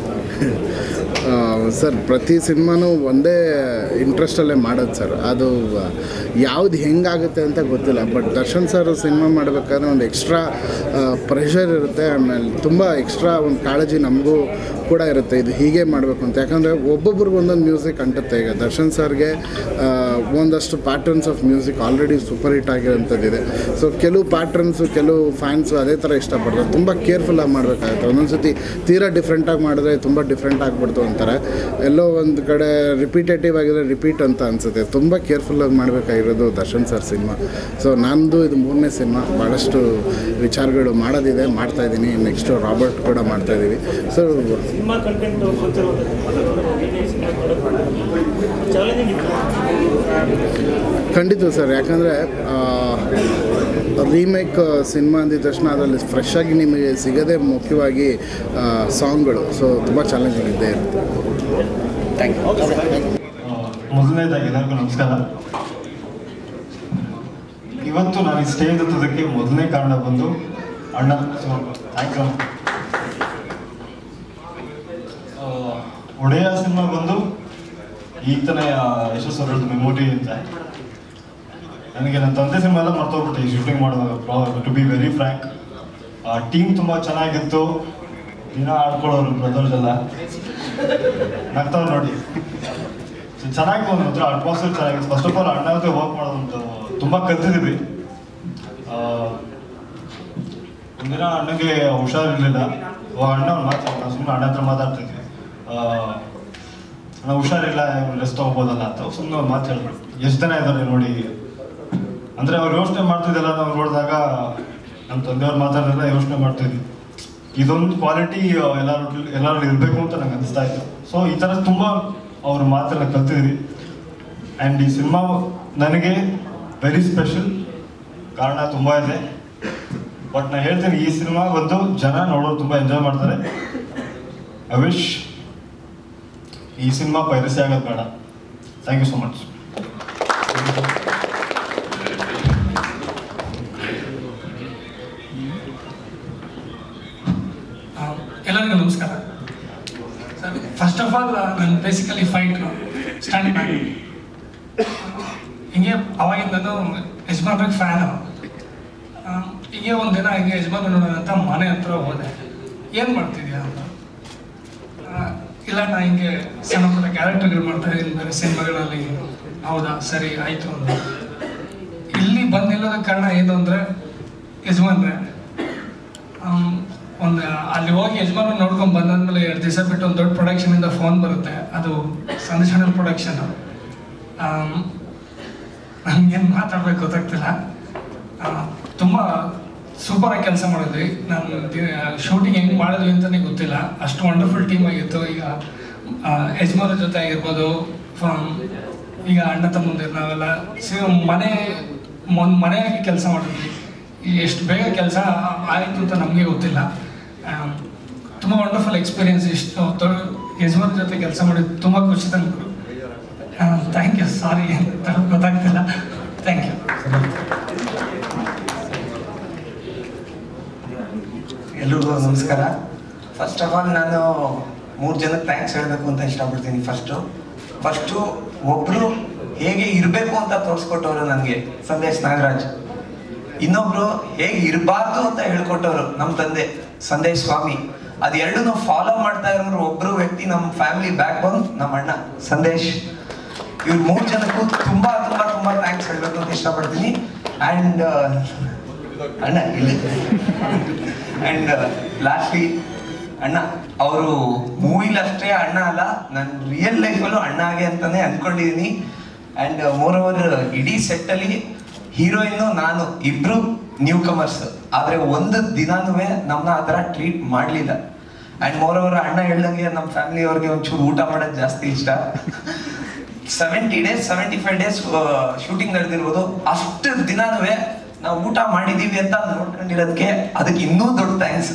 ಆ, ಸರ್ ಪ್ರತಿ ಸಿನಿಮಾನೂ ಒಂದೇ ಇಂಟ್ರೆಸ್ಟಲ್ಲೇ ಮಾಡೋದು ಸರ್ ಅದು ಯಾವ್ದು ಹೆಂಗಾಗುತ್ತೆ ಅಂತ ಗೊತ್ತಿಲ್ಲ ಬಟ್ ದರ್ಶನ್ ಸರ್ ಸಿನಿಮಾ ಮಾಡಬೇಕಾದ್ರೆ ಒಂದು ಎಕ್ಸ್ಟ್ರಾ ಪ್ರೆಷರ್ ಇರುತ್ತೆ ಆಮೇಲೆ ತುಂಬ ಎಕ್ಸ್ಟ್ರಾ ಒಂದು ಕಾಳಜಿ ನಮಗೂ ಕೂಡ ಇರುತ್ತೆ ಇದು ಹೀಗೆ ಮಾಡಬೇಕು ಅಂತ ಯಾಕಂದರೆ ಒಬ್ಬೊಬ್ರಿಗೆ ಒಂದೊಂದು ಮ್ಯೂಸಿಕ್ ಅಂಟುತ್ತೆ ಈಗ ದರ್ಶನ್ ಸರ್ಗೆ ಆ, ಒಂದಷ್ಟು patterns of music already super hit ಆಗಿರೋಂಥದ್ದಿದೆ ಸೊ ಕೆಲವು ಪ್ಯಾಟ್ರನ್ಸು ಕೆಲವು ಫ್ಯಾನ್ಸು ಅದೇ ಥರ ಇಷ್ಟಪಡ್ತಾರೆ ತುಂಬ ಕೇರ್ಫುಲ್ಲಾಗಿ ಮಾಡಬೇಕಾಗುತ್ತೆ ಒಂದೊಂದು ಸತಿ ತೀರಾ ಡಿಫ್ರೆಂಟಾಗಿ ಮಾಡಿದ್ರೆ ತುಂಬ ಡಿಫ್ರೆಂಟ್ ಆಗಿಬಿಡ್ತು ಅಂತಾರೆ ಎಲ್ಲೋ ಒಂದು ಕಡೆ ರಿಪೀಟೇಟಿವ್ ಆಗಿದ್ರೆ ರಿಪೀಟ್ ಅಂತ ಅನಿಸುತ್ತೆ ತುಂಬ ಕೇರ್ಫುಲ್ಲಾಗಿ ಮಾಡಬೇಕಾಗಿರೋದು ದರ್ಶನ್ ಸರ್ ಸಿನಿಮಾ ಸೊ ನಂದು ಇದು ಮೂರನೇ ಸಿನಿಮಾ ಭಾಳಷ್ಟು ವಿಚಾರಗಳು ಮಾಡೋದಿದೆ ಮಾಡ್ತಾ ಇದ್ದೀನಿ ನೆಕ್ಸ್ಟು ರಾಬರ್ಟ್ ಕೂಡ ಮಾಡ್ತಾ ಇದ್ದೀವಿ ಸೊ ಸಿನಿಮಾ ಕಂಟೆಂಟ್ ಗೊತ್ತಿರೋದು ಸಿನಿಮಾ ಚಾಲೆಂಜಿಂಗ್ ಇತ್ತು ಖಂಡಿತ ಸರ್ ಯಾಕಂದರೆ ರೀಮೇಕ್ ಸಿನಿಮಾ ಅಂದಿದ ತಕ್ಷಣ ಅದರಲ್ಲಿ ಫ್ರೆಶ್ ಆಗಿ ನಿಮಗೆ ಸಿಗೋದೇ ಮುಖ್ಯವಾಗಿ ಸಾಂಗ್ಗಳು ಸೊ ತುಂಬ ಚಾಲೆಂಜಿಂಗ್ ಇದ್ದೇ ಇರುತ್ತೆ ಮೊದಲನೇದಾಗಿ ಎಲ್ಲರಿಗೂ ನಮಸ್ಕಾರ ಇವತ್ತು ನಾನು ಈ ಸ್ಟೇಜ್ ಹತ್ತೋದಕ್ಕೆ ಮೊದಲನೇ ಕಾರಣ ಬಂದು ಅಣ್ಣ so thank you Odeya cinema ಬಂದು ಈಗ ತಾನೇ ಯಶಸ್ ಅವರದ್ದು ಮೆಮೊರಿ ಅಂತ ನನಗೆ ನನ್ನ ತಂದೆ ಸಿನಿಮಾ ಎಲ್ಲ ಮರ್ತೋಗ್ಬಿಟ್ಟೆ ಈ ಶೂಟಿಂಗ್ ಮಾಡುವಾಗ to be very frank team ತುಂಬ ಚೆನ್ನಾಗಿತ್ತು ದಿನ ಆಡ್ಕೊಳ್ಳೋರು ಬ್ರದರ್ಸ್ ಎಲ್ಲ ನಗ್ತಾವ್ ನೋಡಿ ಸೊ ಚೆನ್ನಾಗಿ ಒಂದು ಹತ್ರ ಅಟ್ಮಾಸ್ಫಿಯರ್ ಚೆನ್ನಾಗಿತ್ತು ಫಸ್ಟ್ ಆಫ್ ಆಲ್ ಅಣ್ಣ ಜೊತೆ ವರ್ಕ್ ಮಾಡೋದು ತುಂಬ ಕಲ್ತಿದ್ದೀವಿ ಆ, ಒಂದಿನ ಅಣ್ಣಗೆ ಹುಷಾರಿರ್ಲಿಲ್ಲ ಓ ಅಣ್ಣ ಒಂದು ಮಾತಾಡ್ತಾ ಸುಮ್ಮನೆ ಅಣ್ಣ ಹತ್ರ ಮಾತಾಡ್ತಿದ್ವಿ ಆ, ಅಣ್ಣ ಹುಷಾರಿಲ್ಲ ರೆಸ್ಟ್ ತಗೋಬೋದಲ್ಲ ಅಂತ ಸುಮ್ಮನೆ ಒಂದು ಮಾತು ಹೇಳಿದ್ರು ಎಷ್ಟು ಜನ ಇದ್ದಾರೆ ನೋಡಿ ಅಂದ್ರೆ ಅವ್ರು ಯೋಚನೆ ಮಾಡ್ತಿದ್ದಲ್ಲ ನಾವು ನೋಡಿದಾಗ ನಮ್ಮ ತಂದೆಯವ್ರು ಮಾತಾಡಿದ್ರೆ ಯೋಚನೆ ಮಾಡ್ತಿದ್ವಿ ಇದೊಂದು ಕ್ವಾಲಿಟಿ ಎಲ್ಲರೂ ಎಲ್ಲರೂ ಇರಬೇಕು ಅಂತ ನಂಗೆ ಅನಿಸ್ತಾ ಇತ್ತು ಸೊ ಈ ಥರ ತುಂಬ ಅವ್ರ ಮಾತನ್ನ ಕಲ್ತಿದ್ವಿ ಆ್ಯಂಡ್ ಈ ಸಿನಿಮಾ ನನಗೆ ವೆರಿ ಸ್ಪೆಷಲ್ ಕಾರಣ ತುಂಬ ಇದೆ ಬಟ್ ನಾನು ಹೇಳ್ತೀನಿ ಈ ಸಿನಿಮಾ ಒಂದು ಜನ ನೋಡೋರು ತುಂಬ ಎಂಜಾಯ್ ಮಾಡ್ತಾರೆ ಐ ವಿಶ್ ಈ ಸಿನಿಮಾ ಪೈರಸಿ ಆಗೋದು ಬೇಡ ಥ್ಯಾಂಕ್ ಯು ಸೊ ಮಚ್ ಎಲ್ಲರಿಗೂ ನಮಸ್ಕಾರ ಸರ್ ಫಸ್ಟ್ ಆಫ್ ಆಲ್ ನಾನು ಬೇಸಿಕಲಿ ಫೈಟ್ ಸ್ಟ್ಯಾಂಡ್ ಬ್ಯಾಕ್ ಹಿಂಗೆ ಅವಾಗಿಂದನೂ ಯಜಮಾನ್ರಿಗೆ ಫ್ಯಾನು ಹಿಂಗೆ ಒಂದು ದಿನ ಹಿಂಗೆ ಯಜಮಾನ್ ನೋಡೋಣ ಅಂತ ಮನೆ ಹತ್ರ ಹೋದೆ ಏನು ಮಾಡ್ತಿದ್ಯಾ ಅಂತ ಆ, ಇಲ್ಲ ನಾ ಹಿಂಗೆ ಸಣ್ಣ ಪುಟ್ಟ ಕ್ಯಾರೆಕ್ಟರ್ಗಳು ಮಾಡ್ತಾ ಇದ್ದೀನಿ ಬೇರೆ ಸಿನಿಮಾಗಳಲ್ಲಿ ಹೌದಾ ಸರಿ ಆಯಿತು ಅಂತ ಇಲ್ಲಿ ಬಂದು ನಿಲ್ಲೋದಕ್ಕೆ ಕಾರಣ ಏನು ಅಂದರೆ ಯಜಮಾನ್ರೆ ಆಮ್, ಒಂದು ಅಲ್ಲಿ ಹೋಗಿ ಯಜಮಾನ ನೋಡ್ಕೊಂಡು ಬಂದಾದ್ಮೇಲೆ ಎರಡು ದಿವಸ ಬಿಟ್ಟು ಒಂದು ದೊಡ್ಡ ಪ್ರೊಡಕ್ಷನ್ ಇಂದ ಫೋನ್ ಬರುತ್ತೆ ಅದು ಸಂದೇಶನಲ್ ಪ್ರೊಡಕ್ಷನ್ ನಮ್ಗೇನು ಮಾತಾಡ್ಬೇಕು ಗೊತ್ತಾಗ್ತಿಲ್ಲ ಆ, ತುಂಬ ಸೂಪರ್ ಆಗಿ ಕೆಲಸ ಮಾಡಿದ್ವಿ ನಾನು ಶೂಟಿಂಗ್ ಹೆಂಗ್ ಮಾಡಿದ್ವಿ ಅಂತಾನೆ ಗೊತ್ತಿಲ್ಲ ಅಷ್ಟು ವಂಡರ್ಫುಲ್ ಟೀಮ್ ಆಗಿತ್ತು ಈಗ ಆ, ಯಜಮಾನ್ರ ಜೊತೆ ಆಗಿರ್ಬೋದು ಫ- ಈಗ ಅಣ್ಣ ತಮ್ಮಂದಿರು ನಾವೆಲ್ಲ ಸಿ- ಮನೆ ಒಂದು ಮನೆಯಾಗಿ ಕೆಲಸ ಮಾಡಿದ್ವಿ ಈ ಎಷ್ಟು ಬೇಗ ಕೆಲಸ ಆಯಿತು ಅಂತ ನಮಗೆ ಗೊತ್ತಿಲ್ಲ ತುಂಬ ವಂಡರ್ಫುಲ್ ಎಕ್ಸ್ಪೀರಿಯನ್ಸ್ ಇಷ್ಟು ತೊಡ ಯಜಮಾನ್ ಜೊತೆ ಕೆಲಸ ಮಾಡಿದ್ದು ತುಂಬ ಖುಷಿ ತಂದು ಥ್ಯಾಂಕ್ ಯು ಸಾರಿ ಅಂತ ಗೊತ್ತಾಗ್ತಿಲ್ಲ ಥ್ಯಾಂಕ್ ಯು ಎಲ್ರಿಗೂ ನಮಸ್ಕಾರ ಫಸ್ಟ್ ಆಫ್ ಆಲ್ ನಾನು ಮೂರು ಜನಕ್ಕೆ ಥ್ಯಾಂಕ್ಸ್ ಹೇಳಬೇಕು ಅಂತ ಇಷ್ಟಪಡ್ತೀನಿ ಫಸ್ಟು ಫಸ್ಟು ಒಬ್ಬರು ಹೇಗೆ ಇರಬೇಕು ಅಂತ ತೋರಿಸ್ಕೊಟ್ಟವರು ನನಗೆ ಸಂದೇಶ್ ನಾಗರಾಜ್ ಇನ್ನೊಬ್ರು ಹೇಗೆ ಇರಬಾರ್ದು ಅಂತ ಹೇಳ್ಕೊಟ್ಟವರು ನಮ್ಮ ತಂದೆ ಸಂದೇಶ್ ಸ್ವಾಮಿ ಅದೆರಡನ್ನೂ ಫಾಲೋ ಮಾಡ್ತಾ ಇರೋರು ಒಬ್ಬರು ವ್ಯಕ್ತಿ ನಮ್ಮ ಫ್ಯಾಮಿಲಿ ಬ್ಯಾಕ್ ಬೋನ್ ನಮ್ಮ ಅಣ್ಣ ಸಂದೇಶ್ ಇವ್ರು ಮೂರು ಜನಕ್ಕೂ ತುಂಬಾ ತುಂಬಾ ತುಂಬಾ ಥ್ಯಾಂಕ್ಸ್ ಹೇಳಬೇಕು ಅಂತ ಇಷ್ಟಪಡ್ತೀನಿ ಆ್ಯಂಡ್ ಅಣ್ಣ ಇಲ್ಲಿ ಆ್ಯಂಡ್ ಲಾಸ್ಟ್ಲಿ ಅಣ್ಣ ಅವರು ಮೂವಿಲಿ ಅಷ್ಟೇ ಅಣ್ಣ ಅಲ್ಲ ನನ್ನ ರಿಯಲ್ ಲೈಫಲ್ಲೂ ಅಣ್ಣ ಆಗಿ ಅಂತಾನೆ ಅನ್ಕೊಂಡಿದ್ದೀನಿ ಆ್ಯಂಡ್ ಮೋರ್ ಓವರ್ ಇಡೀ ಸೆಟ್ಟಲ್ಲಿ ಹೀರೋಯಿನ್ನು ನಾನು ಇಬ್ರು ನ್ಯೂ ಕಮರ್ಸ್ ಆದರೆ ಒಂದು ದಿನಾನೂ ನಮ್ಮನ್ನ ಆ ಥರ ಟ್ರೀಟ್ ಮಾಡಲಿಲ್ಲ ಆ್ಯಂಡ್ ಮೋರ್ ಓವರ್ ಅಣ್ಣ ಹೇಳ್ದಂಗೆ ನಮ್ಮ ಫ್ಯಾಮಿಲಿ ಅವ್ರಿಗೆ ಒಂಚೂರು ಊಟ ಮಾಡೋದು ಜಾಸ್ತಿ ಇಷ್ಟ seventy days seventy five days shooting ನಡೆದಿರ್ಬೋದು ಅಷ್ಟು ದಿನಾನೂ ನಾವು ಊಟ ಮಾಡಿದೀವಿ ಅಂತ ನೋಡ್ಕೊಂಡಿರೋದಕ್ಕೆ ಅದಕ್ಕೆ ಇನ್ನೂ ದೊಡ್ಡ ಥ್ಯಾಂಕ್ಸ್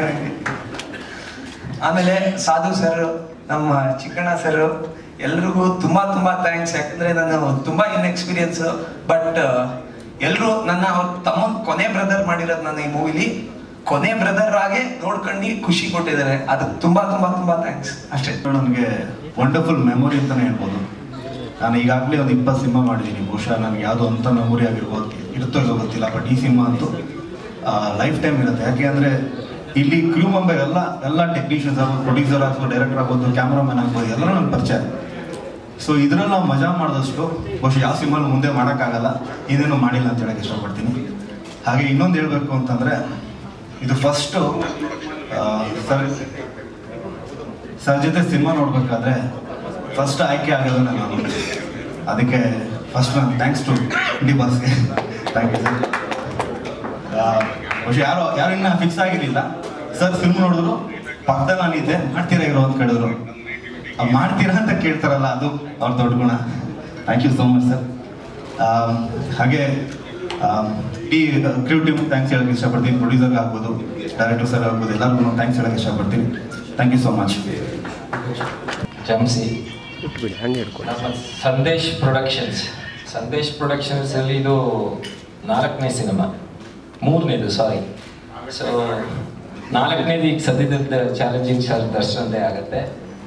ಆಮೇಲೆ ಸಾಧು ಸರ್ ನಮ್ಮ ಚಿಕ್ಕಣ್ಣ ಸರ್ ಎಲ್ರಿಗೂ ತುಂಬಾ ತುಂಬಾ ಥ್ಯಾಂಕ್ಸ್ ಯಾಕಂದ್ರೆ ನಾನು ತುಂಬಾ ಇನ್ಎಕ್ಸ್ಪೀರಿಯನ್ಸ್ ಬಟ್ ಎಲ್ರು ನನ್ನ ಅವ್ರ ತಮ್ಮನ್ ಕೊನೆ ಬ್ರದರ್ ಮಾಡಿರೋದು ನನ್ನ ಈ ಮೂವಿಲಿ ಕೊನೆ ಬ್ರದರ್ ಆಗೇ ನೋಡ್ಕೊಂಡು ಖುಷಿ ಕೊಟ್ಟಿದ್ದಾರೆ ಅದಕ್ಕೆ ತುಂಬಾ ತುಂಬಾ ತುಂಬಾ ಥ್ಯಾಂಕ್ಸ್ ಅಷ್ಟೇ ನನಗೆ ವಂಡರ್ಫುಲ್ ಮೆಮೊರಿ ಅಂತಲೇ ಹೇಳ್ಬೋದು ನಾನು ಈಗಾಗಲೇ ಒಂದು ಇಪ್ಪತ್ತು ಸಿನಿಮಾ ಮಾಡಿದ್ದೀನಿ ಬಹುಶಃ ನನಗೆ ಯಾವುದೋ ಅಂಥ ಮೆಮೊರಿ ಆಗಿರ್ಬೋದು ಇರುತ್ತೋ ಇಲ್ಲೋ ಗೊತ್ತಿಲ್ಲ ಬಟ್ ಈ ಸಿನಿಮಾ ಅಂತೂ ಲೈಫ್ ಟೈಮ್ ಇರುತ್ತೆ ಯಾಕೆ ಅಂದರೆ ಇಲ್ಲಿ ಕ್ರೂ ಮೆಂಬರ್ ಎಲ್ಲ ಎಲ್ಲ ಟೆಕ್ನಿಷಿಯನ್ಸ್ ಆಗ್ಬೋದು ಪ್ರೊಡ್ಯೂಸರ್ ಆಗ್ಬೋದು ಡೈರೆಕ್ಟರ್ ಆಗ್ಬೋದು ಕ್ಯಾಮ್ರಾಮನ್ ಆಗ್ಬೋದು ಎಲ್ಲರೂ ನನ್ನ ಪರಿಚಯ ಸೊ ಇದ್ರಲ್ಲಿ ನಾವು ಮಜಾ ಮಾಡಿದಷ್ಟು ಬಹುಶಃ ಯಾವ ಸಿನಿಮಾಲು ಮುಂದೆ ಮಾಡೋಕ್ಕಾಗಲ್ಲ ಇದೇನು ಮಾಡಿಲ್ಲ ಅಂತ ಹೇಳಕ್ಕೆ ಇಷ್ಟಪಡ್ತೀನಿ ಹಾಗೆ ಇನ್ನೊಂದು ಹೇಳಬೇಕು ಅಂತಂದರೆ ಇದು ಫಸ್ಟು ಸರ್ ಸರ್ ಜೊತೆ ಸಿನಿಮಾ ನೋಡ್ಬೇಕಾದ್ರೆ ಫಸ್ಟ್ ಆಯ್ಕೆ ಆಗೋದು ನಾನು ಅದಕ್ಕೆ ಫಸ್ಟ್ ನಾನು ಥ್ಯಾಂಕ್ಸ್ ಟು ಡಿ ಬಾಸ್ಗೆ ಥ್ಯಾಂಕ್ ಯು ಸರ್ ಬಹುಶಃ ಯಾರೋ ಯಾರು ಇನ್ನೂ ಫಿಕ್ಸ್ ಆಗಿರಲಿಲ್ಲ ಸರ್ ಫಿಲ್ಮ್ ನೋಡಿದ್ರು ಪಕ್ಕದಲ್ಲಿ ನಾನಿದ್ದೆ ಮಾಡ್ತೀರಾ ಇರೋ ಅಂತ ಕೇಳಿದ್ರು ಅದ್ ಮಾಡ್ತೀರಾ ಅಂತ ಕೇಳ್ತಾರಲ್ಲ ಅದು ಅವ್ರ ದೊಡ್ಡ ಗುಣ thank you so much sir ಹಾಗೆ ಈ ಕ್ರಿವ್ ಟೀಮ್ ಥ್ಯಾಂಕ್ಸ್ ಹೇಳಕ್ಕೆ ಇಷ್ಟಪಡ್ತೀನಿ ಪ್ರೊಡ್ಯೂಸರ್ಗೆ ಆಗ್ಬೋದು ಡೈರೆಕ್ಟರ್ ಸರ್ ಆಗ್ಬೋದು ಎಲ್ಲರಿಗೂ ಥ್ಯಾಂಕ್ಸ್ ಹೇಳಕ್ಕೆ ಇಷ್ಟಪಡ್ತೀನಿ ಥ್ಯಾಂಕ್ ಯು ಸೋ ಮಚ್ ಜಂಸಿ ನಮ್ಮ ಸಂದೇಶ್ ಪ್ರೊಡಕ್ಷನ್ಸ್ ಸಂದೇಶ್ ಪ್ರೊಡಕ್ಷನ್ಸ್ ಅಲ್ಲಿ ಇದು ನಾಲ್ಕನೇ ಸಿನಿಮಾ ಮೂರನೇದು ಸಾರಿ ಸೊ ನಾಲ್ಕನೇದು ಈಗ ಸದ್ಯದ ಚಾಲೆಂಜಿಂಗ್ ಸರ್ ದರ್ಶನದೇ ಆಗುತ್ತೆ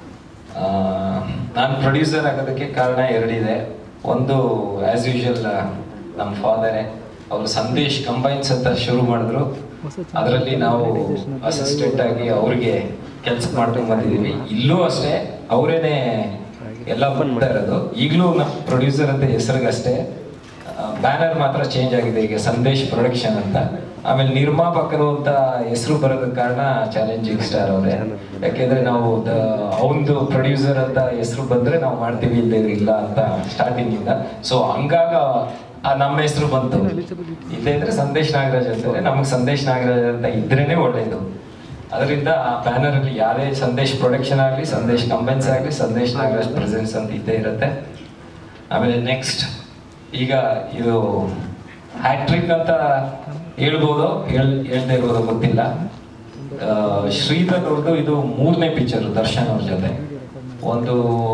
ನಾನು ಪ್ರೊಡ್ಯೂಸರ್ ಆಗೋದಕ್ಕೆ ಕಾರಣ ಎರಡಿದೆ ಒಂದು ಆ್ಯಸ್ ಯೂಶುವಲ್ ನಮ್ಮ ಫಾದರೇ ಅವರು ಸಂದೇಶ್ ಕಂಬೈನ್ಸ್ ಅಂತ ಶುರು ಮಾಡಿದ್ರು ಅದರಲ್ಲಿ ನಾವು ಅಸಿಸ್ಟೆಂಟ್ ಆಗಿ ಅವ್ರಿಗೆ ಕೆಲಸ ಮಾಡ್ಕೊಂಡು ಬಂದಿದ್ದೀವಿ ಇಲ್ಲೂ ಅಷ್ಟೇ ಅವರೇನೆ ಎಲ್ಲ ಬರ್ತಾ ಇರೋದು ಈಗಲೂ ನಮ್ಮ ಪ್ರೊಡ್ಯೂಸರ್ ಅಂತ ಹೆಸರಿಗಷ್ಟೇ ಬ್ಯಾನರ್ ಮಾತ್ರ ಚೇಂಜ್ ಆಗಿದೆ ಈಗ ಸಂದೇಶ್ ಪ್ರೊಡಕ್ಷನ್ ಅಂತ ಆಮೇಲೆ ನಿರ್ಮಾಪಕರು ಅಂತ ಹೆಸರು ಬರೋದಕ್ಕೆ ಕಾರಣ ಚಾಲೆಂಜಿಂಗ್ ಸ್ಟಾರ್ ಅವರೇ ಯಾಕೆಂದ್ರೆ ನಾವು ಅವನದು ಪ್ರೊಡ್ಯೂಸರ್ ಅಂತ ಹೆಸರು ಬಂದ್ರೆ ನಾವು ಮಾಡ್ತೀವಿ ಇಲ್ಲದೆ ಇಲ್ಲ ಅಂತ ಸ್ಟಾರ್ಟಿಂಗ್ ಇಂದ ಸೊ ಹಂಗಾಗ ಆ ನಮ್ಮ ಹೆಸರು ಬಂತು ಇಲ್ಲೇ ಇದ್ರೆ ಸಂದೇಶ್ ನಾಗರಾಜ್ ಅಂತಾರೆ ನಮಗೆ ಸಂದೇಶ್ ನಾಗರಾಜ್ ಅಂತ ಇದ್ರೇನೆ ಒಳ್ಳೇದು ಅದರಿಂದ ಆ ಬ್ಯಾನರ್ ಅಲ್ಲಿ ಯಾರೇ ಸಂದೇಶ್ ಪ್ರೊಡಕ್ಷನ್ ಆಗಲಿ ಸಂದೇಶ್ ಕಂಬೈನ್ಸ್ ಆಗಲಿ ಸಂದೇಶ್ ನಾಗರಾಜ್ ಪ್ರೆಸೆನ್ಸ್ ಅಂತ ಇದ್ದೇ ಇರುತ್ತೆ ಆಮೇಲೆ ನೆಕ್ಸ್ಟ್ ಈಗ ಇದು ಹ್ಯಾಟ್ರಿಕ್ ಅಂತ ಹೇಳ್ಬೋದು ಹೇಳ್ ಹೇಳ್ದೇ ಇರ್ಬೋದು ಗೊತ್ತಿಲ್ಲ ಆ, ಶ್ರೀಧರ್ ಅವ್ರದ್ದು ಇದು ಮೂರನೇ ಪಿಕ್ಚರ್ ದರ್ಶನ್ ಅವ್ರ ಜೊತೆ ಒಂದು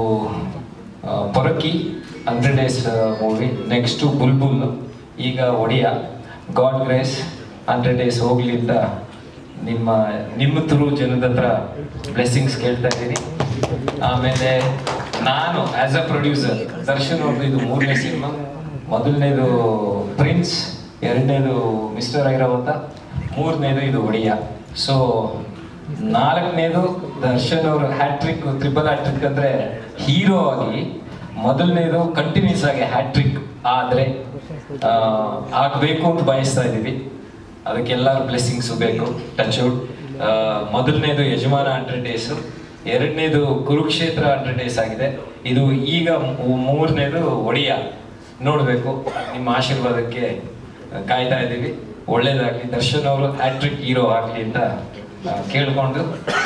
ಆ, Porki hundred days movie next Bulbul ಈಗ Odeya God grace hundred days ಹೋಗ್ಲಿ ಅಂತ ನಿಮ್ಮ ನಿಮ್ಮ ಥ್ರೂ ಜನದ ಹತ್ರ ಬ್ಲೆಸ್ಸಿಂಗ್ಸ್ ಕೇಳ್ತಾ ಇದ್ದೀನಿ ಆಮೇಲೆ ನಾನು ಆಸ್ ಅ ಪ್ರೊಡ್ಯೂಸರ್ ದರ್ಶನ್ ಅವ್ರದ್ದು ಇದು ಮೂರನೇ ಸಿನಿಮಾ ಮೊದಲನೇದು ಪ್ರಿನ್ಸ್ ಎರಡನೇದು ಮಿಸ್ಟರ್ ಐರಾವತ ಮೂರನೇದು ಇದು ಒಡಿಯಾ ಸೊ ನಾಲ್ಕನೇದು ದರ್ಶನ್ ಅವರು ಹ್ಯಾಟ್ರಿಕ್ ಟ್ರಿಪಲ್ ಹ್ಯಾಟ್ರಿಕ್ ಅಂದ್ರೆ ಹೀರೋ ಆಗಿ ಮೊದಲನೇದು ಕಂಟಿನ್ಯೂಸ್ ಆಗಿ ಹ್ಯಾಟ್ರಿಕ್ ಆದ್ರೆ ಆ, ಆಗ್ಬೇಕು ಅಂತ ಬಯಸ್ತಾ ಇದ್ದೀವಿ ಅದಕ್ಕೆಲ್ಲರ ಬ್ಲೆಸ್ಸಿಂಗ್ಸ್ ಬೇಕು ಟಚ್ ಔಟ್ ಮೊದಲನೇದು ಯಜಮಾನ ಹಂಡ್ರೆಡ್ ಡೇಸ್ ಎರಡನೇದು ಕುರುಕ್ಷೇತ್ರ ಹಂಡ್ರೆಡ್ ಡೇಸ್ ಆಗಿದೆ ಇದು ಈಗ ಮೂ- ಮೂರನೇದು ಒಡಿಯಾ ನೋಡಬೇಕು ನಿಮ್ಮ ಆಶೀರ್ವಾದಕ್ಕೆ ಕಾಯ್ತಾ ಇದ್ದೀವಿ ಒಳ್ಳೇದಾಗ್ಲಿ ದರ್ಶನ್ ಅವರು ಹ್ಯಾಟ್ರಿಕ್ ಹೀರೋ ಆಗಲಿ ಅಂತ ಆ, ಕೇಳ್ಕೊಂಡು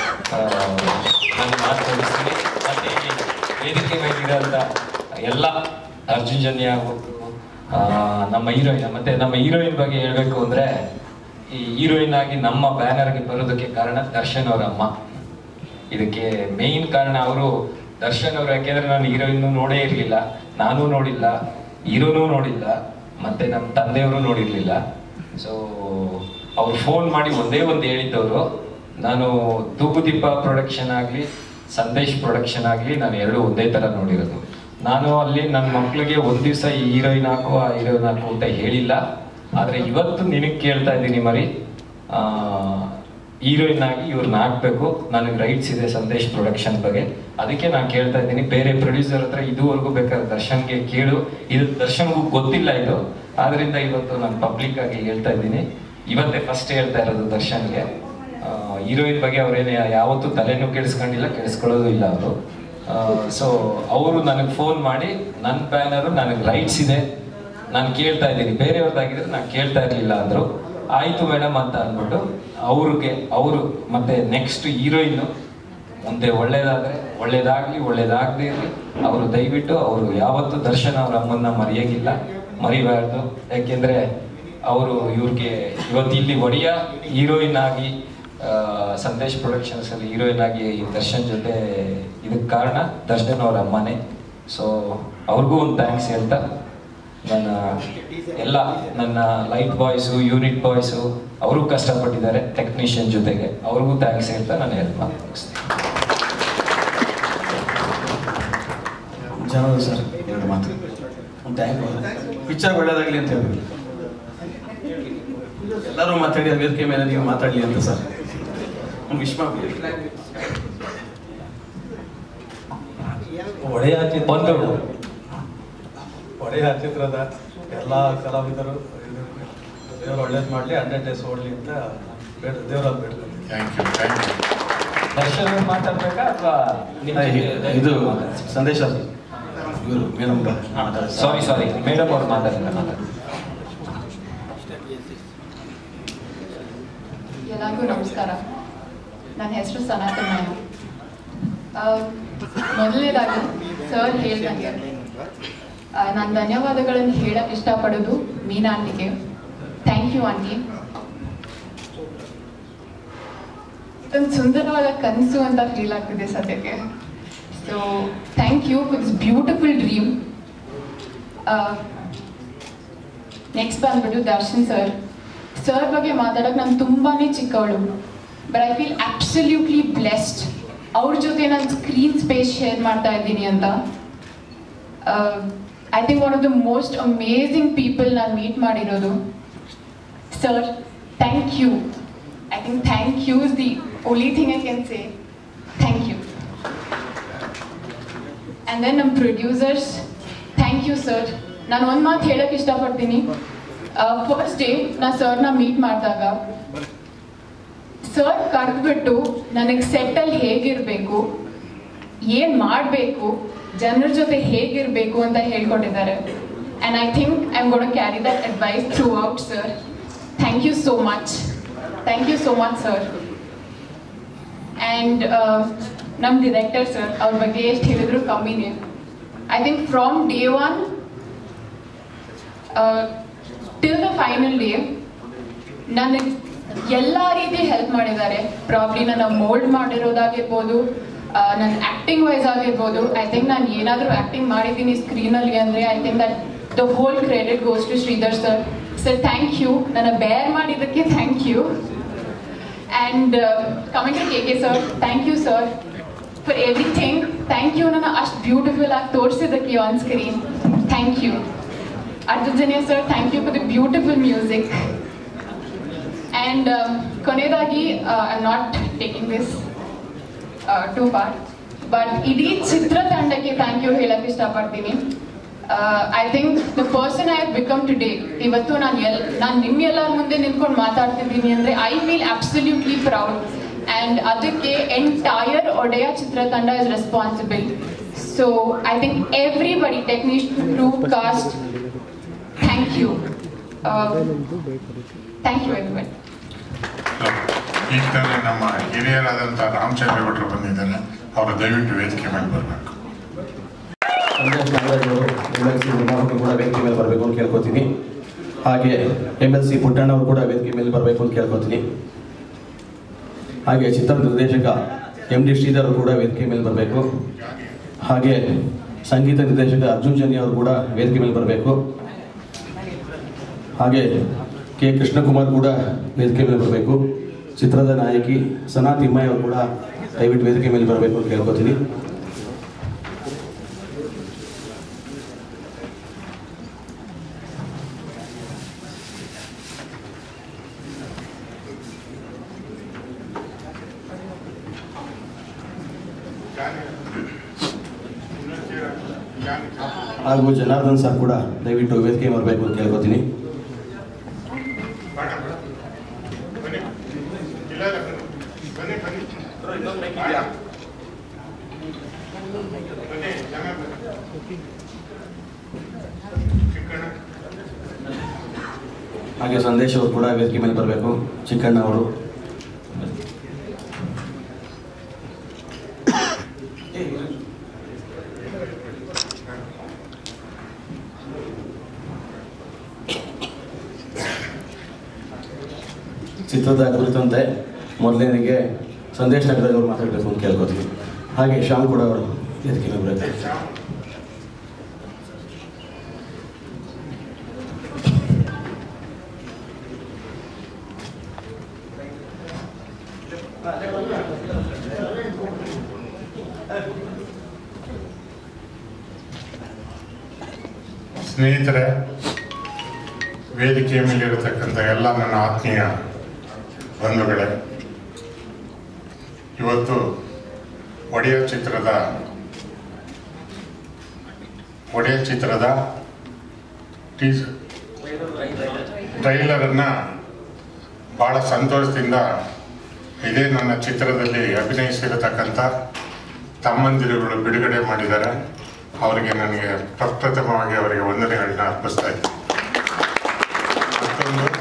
ನಾನು ಮಾತು ಮುಗಿಸ್ತೀನಿ ಮತ್ತೆ ಈ ವೇದಿಕೆ ಮೇಲಿರೋಂಥ ಎಲ್ಲ ಅರ್ಜುನ್ ಜನ್ಯ ಆಗ್ಬೋದು ಆ, ನಮ್ಮ ಹೀರೋಯಿನ್ ಮತ್ತೆ ನಮ್ಮ ಹೀರೋಯಿನ್ ಬಗ್ಗೆ ಹೇಳ್ಬೇಕು ಅಂದ್ರೆ ಈ ಹೀರೋಯಿನ್ ಆಗಿ ನಮ್ಮ ಬ್ಯಾನರ್ಗೆ ಬರೋದಕ್ಕೆ ಕಾರಣ ದರ್ಶನ್ ಅವರ ಅಮ್ಮ ಇದಕ್ಕೆ ಮೇನ್ ಕಾರಣ ಅವರು ದರ್ಶನ್ ಅವರು ಯಾಕೆಂದ್ರೆ ನಾನು ಹೀರೋಯಿನ್ ನೋಡೇ ಇರಲಿಲ್ಲ ನಾನು ನೋಡಿಲ್ಲ ಹೀರೋನೂ ನೋಡಿಲ್ಲ ಮತ್ತೆ ನಮ್ಮ ತಂದೆಯವರು ನೋಡಿರ್ಲಿಲ್ಲ ಸೊ ಅವ್ರು ಫೋನ್ ಮಾಡಿ ಒಂದೇ ಒಂದು ಹೇಳಿದ್ದವರು ನಾನು ತೂಗುದೀಪ ಪ್ರೊಡಕ್ಷನ್ ಆಗಲಿ ಸಂದೇಶ್ ಪ್ರೊಡಕ್ಷನ್ ಆಗಲಿ ನಾನು ಎರಡು ಒಂದೇ ಥರ ನೋಡಿರೋದು ನಾನು ಅಲ್ಲಿ ನನ್ನ ಮಕ್ಳಿಗೆ ಒಂದು ದಿವಸ ಈ ಹೀರೋಯಿನ್ ಹಾಕು ಆ ಹೀರೋಯಿನ್ ಹಾಕು ಅಂತ ಹೇಳಿಲ್ಲ ಆದರೆ ಇವತ್ತು ನಿನಗೆ ಕೇಳ್ತಾ ಇದ್ದೀನಿ ಮರಿ ಹೀರೋಯಿನ್ ಆಗಿ ಇವ್ರನ್ನ ಹಾಕ್ಬೇಕು ನನಗೆ ರೈಟ್ಸ್ ಇದೆ ಸಂದೇಶ್ ಪ್ರೊಡಕ್ಷನ್ ಬಗ್ಗೆ ಅದಕ್ಕೆ ನಾನು ಕೇಳ್ತಾ ಇದ್ದೀನಿ ಬೇರೆ ಪ್ರೊಡ್ಯೂಸರ್ ಹತ್ರ ಇದುವರೆಗೂ ಬೇಕಾದ್ರೆ ದರ್ಶನ್ಗೆ ಕೇಳು ಇದು ದರ್ಶನ್ಗೂ ಗೊತ್ತಿಲ್ಲ ಇದು ಆದ್ರಿಂದ ಇವತ್ತು ನಾನು ಪಬ್ಲಿಕ್ ಆಗಿ ಹೇಳ್ತಾ ಇದ್ದೀನಿ ಇವತ್ತೇ ಫಸ್ಟ್ ಹೇಳ್ತಾ ಇರೋದು ದರ್ಶನ್ಗೆ ಹೀರೋಯಿನ್ ಬಗ್ಗೆ ಅವ್ರೇನು ಯಾವತ್ತೂ ತಲೆನೂ ಕೆಡಿಸ್ಕೊಂಡಿಲ್ಲ ಕೆಡಿಸ್ಕೊಳ್ಳೋದು ಇಲ್ಲ ಅವರು ಸೊ ಅವರು ನನಗೆ ಫೋನ್ ಮಾಡಿ ನನ್ನ ಬ್ಯಾನರು ನನಗೆ ರೈಟ್ಸ್ ಇದೆ ನಾನು ಕೇಳ್ತಾ ಇದ್ದೀನಿ ಬೇರೆಯವ್ರದ್ದಾಗಿದ್ರೆ ನಾನು ಕೇಳ್ತಾ ಇರಲಿಲ್ಲ ಅಂದರು ಆಯಿತು ಮೇಡಮ್ ಅಂತ ಅಂದ್ಬಿಟ್ಟು ಅವ್ರಿಗೆ ಅವರು ಮತ್ತೆ ನೆಕ್ಸ್ಟ್ ಹೀರೋಯಿನ್ ಮುಂದೆ ಒಳ್ಳೇದಾದ್ರೆ ಒಳ್ಳೇದಾಗ್ಲಿ ಒಳ್ಳೇದಾಗದೇ ಇರಲಿ ಅವರು ದಯವಿಟ್ಟು ಅವರು ಯಾವತ್ತೂ ದರ್ಶನ್ ಅವ್ರ ಅಮ್ಮನ್ನ ಮರೆಯಂಗಿಲ್ಲ ಮರಿಬಾರ್ದು ಯಾಕೆಂದ್ರೆ ಅವರು ಇವ್ರಿಗೆ ಇವತ್ತು ಇಲ್ಲಿ ಒಡೆಯ ಹೀರೋಯಿನ್ ಆಗಿ ಆ, ಸಂದೇಶ್ ಪ್ರೊಡಕ್ಷನ್ಸ್ ಅಲ್ಲಿ ಹೀರೋಯಿನ್ ಆಗಿ ದರ್ಶನ್ ಜೊತೆ ಇದಕ್ಕೆ ಕಾರಣ ದರ್ಶನ್ ಅವ್ರ ಅಮ್ಮನೇ ಸೊ ಅವ್ರಿಗೂ ಒಂದು ಥ್ಯಾಂಕ್ಸ್ ಹೇಳ್ತಾ ನನ್ನ ಎಲ್ಲ ನನ್ನ ಲೈಟ್ ಬಾಯ್ಸು ಯೂನಿಟ್ ಬಾಯ್ಸು ಅವರು ಕಷ್ಟಪಟ್ಟಿದ್ದಾರೆ ಟೆಕ್ನಿಷಿಯನ್ ಜೊತೆಗೆ ಅವ್ರಿಗೂ ಥ್ಯಾಂಕ್ಸ್ ಹೇಳ್ತಾ ನಾನು ಹೆಲ್ಪ್ ಮಾಡಿ ಜನರು ಸರ್ ಎರಡು ಮಾತು ಒಂದು ಥ್ಯಾಂಕ್ ಪಿಕ್ಚರ್ ಒಳ್ಳೇದಾಗಲಿ ಅಂತ ಹೇಳ್ಬೇಕು ಎಲ್ಲರೂ ಮಾತಾಡಿ ಆ ವೇದಿಕೆ ಮೇಲೆ ನೀವು ಮಾತಾಡಲಿ ಅಂತ ಸರ್ ಒಂದು ವಿಶ್ವ ಒಡೆಯ ಚಿತ್ರ ಒಂದು ಒಡೆಯ ಚಿತ್ರದ ಎಲ್ಲ ಕಲಾವಿದರು ದೇವರು ಒಳ್ಳೇದು ಮಾಡಲಿ ಹಂಡ್ರೆಡ್ ಡೇಸ್ ಓಡಲಿ ಅಂತ ಬೇಡ ದೇವರ ಬೇಡ್ಕೊಂಡು thank you thank you Darshan ಅವ್ರು ಮಾತಾಡ್ಬೇಕಾ ಅಥವಾ ಇದು ಸಂದೇಶ ಇವರು ಮೇಡಮ್ ಸಾರಿ ಸಾರಿ ಮೇಡಮ್ ಅವ್ರು ಮಾತಾಡಿಲ್ಲ ಮಾತಾಡಿ ಎಲ್ಲರಿಗೂ ನಮಸ್ಕಾರ ನನ್ನ ಹೆಸರು ಸನಾತನ್ ನಾಯಕ್ ಆ, ಮೊದಲನೇದಾಗಿ ಸರ್ ಹೇಳ್ದಂಗೆ ನಾನು ಧನ್ಯವಾದಗಳನ್ನು ಹೇಳಕ್ ಇಷ್ಟಪಡೋದು ಮೀನಾ ಆಂಟಿಗೆ ಥ್ಯಾಂಕ್ ಯು ಆಂಟಿ ಇದೊಂದು ಸುಂದರವಾದ ಕನಸು ಅಂತ ಫೀಲ್ ಆಗ್ತಿದೆ ಸದ್ಯಕ್ಕೆ so thank you for this beautiful dream next ಬಂದ್ಬಿಟ್ಟು ದರ್ಶನ್ ಸರ್ ಸರ್ ಬಗ್ಗೆ ಮಾತಾಡೋಕೆ ನಾನು ತುಂಬಾನೇ ಚಿಕ್ಕವಳು but I feel absolutely blessed ಅವ್ರ ಜೊತೆ ನಾನು ಸ್ಕ್ರೀನ್ ಸ್ಪೇಸ್ ಶೇರ್ ಮಾಡ್ತಾ ಇದ್ದೀನಿ ಅಂತ I think one of the most amazing people ನಾನು ಮೀಟ್ ಮಾಡಿರೋದು sir thank you I think thank you is the only thing I can say thank you and then ನಮ್ಮ producers thank you sir ನಾನು ಒಂದು ಮಾತು ಹೇಳಕ್ಕೆ ಇಷ್ಟಪಡ್ತೀನಿ first day ನಾ ಸರ್ನ ಮೀಟ್ ಮಾಡಿದಾಗ ಸರ್ ಕರೆದ್ಬಿಟ್ಟು ನನಗೆ ಸೆಟ್ಟಲ್ಲಿ ಹೇಗಿರಬೇಕು ಏನು ಮಾಡಬೇಕು ಜನರ ಜೊತೆ ಹೇಗಿರಬೇಕು ಅಂತ ಹೇಳ್ಕೊಟ್ಟಿದ್ದಾರೆ and I think I am gonna carry that advice throughout sir thank you so much thank you so much sir and ನಮ್ಮ ಡಿರೆಕ್ಟರ್ ಸರ್ ಅವ್ರ ಬಗ್ಗೆ ಎಷ್ಟು ಹೇಳಿದ್ರು ಕಮ್ಮಿನೇ I think from day one till the final day ನನಗೆ ಎಲ್ಲ ರೀತಿ help ಮಾಡಿದ್ದಾರೆ ಪ್ರಾಬ್ಲಿ ನನ್ನ ಮೋಲ್ಡ್ ಮಾಡಿರೋದಾಗಿರ್ಬೋದು ನನ್ನ ಆ್ಯಕ್ಟಿಂಗ್ ವೈಸ್ ಆಗಿರ್ಬೋದು ಐ ಥಿಂಕ್ ನಾನು ಏನಾದರೂ ಆ್ಯಕ್ಟಿಂಗ್ ಮಾಡಿದ್ದೀನಿ ಸ್ಕ್ರೀನಲ್ಲಿ ಅಂದರೆ I think that the whole credit goes to Sridhar sir sir thank you ನನ್ನ ಬೇರ್ ಮಾಡಿದ್ದಕ್ಕೆ thank you and coming to K K sir thank you sir for everything thank you ನನ್ನ ಅಷ್ಟು beautiful ಆಗಿ ತೋರಿಸಿದ್ದಕ್ಕೆ on screen thank you Arjun sir thank you for the beautiful music and ಕೊನೆಯದಾಗಿ I am not taking this to part but ಇಡೀ ಚಿತ್ರತಂಡಕ್ಕೆ thank you ಹೇಳಕ್ಕೆ ಇಷ್ಟಪಡ್ತೀನಿ I think the person I have become today ಇವತ್ತು ನಾನು ಎಲ್ ನಾನು ನಿಮ್ಮೆಲ್ಲರ ಮುಂದೆ ನಿಂತ್ಕೊಂಡು ಮಾತಾಡ್ತಿದ್ದೀನಿ ಅಂದರೆ I feel absolutely proud and ಅದಕ್ಕೆ ಎಂಟೈರ್ ಒಡೆಯ ಚಿತ್ರತಂಡ is responsible so I think everybody technician crew cast thank you thank you everybody ಈಗ ತಾನೇ ನಮ್ಮ ಹಿರಿಯರಾದಂಥ ರಾಮಚಂದ್ರೇಗೌಡರು ಬಂದಿದ್ದಾರೆ ಅವರು ದಯವಿಟ್ಟು ವೇದಿಕೆ ಮೇಲೆ ಬರಬೇಕು ಸಂದೇಶ್ ನಾಗರಾಜ್ ಅವರು ಎಮ್ ಎಲ್ ಸಿ ನಿರ್ಮಾಪಕರು ಕೂಡ ವೇದಿಕೆ ಮೇಲೆ ಬರಬೇಕು ಅಂತ ಕೇಳ್ಕೊತೀನಿ ಹಾಗೆ ಎಮ್ ಎಲ್ ಸಿ ಪುಟ್ಟಣ್ಣ ಅವರು ಕೂಡ ವೇದಿಕೆ ಮೇಲೆ ಬರಬೇಕು ಅಂತ ಕೇಳ್ಕೊತೀನಿ ಹಾಗೆ ಚಿತ್ರ ನಿರ್ದೇಶಕ ಎಂ ಡಿ ಶ್ರೀಧರ್ ಅವರು ಕೂಡ ವೇದಿಕೆ ಮೇಲೆ ಬರಬೇಕು ಹಾಗೆ ಸಂಗೀತ ನಿರ್ದೇಶಕ ಅರ್ಜುನ್ ಜನಿ ಅವರು ಕೂಡ ವೇದಿಕೆ ಮೇಲೆ ಬರಬೇಕು ಹಾಗೆ ಕೆ ಕೃಷ್ಣಕುಮಾರ್ ಕೂಡ ವೇದಿಕೆ ಮೇಲೆ ಬರಬೇಕು ಚಿತ್ರದ ನಾಯಕಿ ಸನಾ ತಿಮ್ಮಯ್ಯ ಅವರು ಕೂಡ ದಯವಿಟ್ಟು ವೇದಿಕೆ ಮೇಲೆ ಬರಬೇಕು ಅಂತ ಕೇಳ್ಕೊತೀನಿ ಹಾಗೂ ಜನಾರ್ದನ್ ಸರ್ ಕೂಡ ದಯವಿಟ್ಟು ವೇದಿಕೆ ಬರಬೇಕು ಅಂತ ಕೇಳ್ಕೊತೀನಿ ಹಾಗೆ ಸಂದೇಶ್ ಅವರು ಕೂಡ ವೇದಿಕೆ ಮೇಲೆ ಬರಬೇಕು ಚಿಕ್ಕಣ್ಣ ಅವರು ಚಿತ್ರದ ಕುರಿತಂತೆ ಮೊದಲನೇಗೆ ಸಂದೇಶ್ ನಗರದಲ್ಲಿ ಅವರು ಮಾತಾಡಬೇಕು ಅಂತ ಕೇಳ್ಕೊತೀವಿ ಹಾಗೆ ಶ್ಯಾಮ್ ಕೂಡ ಅವರು ವೇದಿಕೆ ಮೇಲೆ ಬರಬೇಕು ಸ್ನೇಹಿತರೆ ವೇದಿಕೆಯ ಮೇಲಿರತಕ್ಕಂಥ ಎಲ್ಲ ನನ್ನ ಆತ್ಮೀಯ ಬಂಧುಗಳೇ ಇವತ್ತು ಒಡೆಯ ಚಿತ್ರದ ಒಡೆಯ ಚಿತ್ರದ ಟೀಸ್ ಟ್ರೈಲರನ್ನು ಭಾಳ ಸಂತೋಷದಿಂದ ಇದೇ ನನ್ನ ಚಿತ್ರದಲ್ಲಿ ಅಭಿನಯಿಸಿರತಕ್ಕಂಥ ತಮ್ಮಂದಿರುಗಳು ಬಿಡುಗಡೆ ಮಾಡಿದ್ದಾರೆ ಅವರಿಗೆ ನನಗೆ ಪ್ರಪ್ರಥಮವಾಗಿ ಅವರಿಗೆ ವಂದನೆಗಳನ್ನ ಅರ್ಪಿಸ್ತಾ ಇದ್ದೀನಿ ಮತ್ತೊಂದು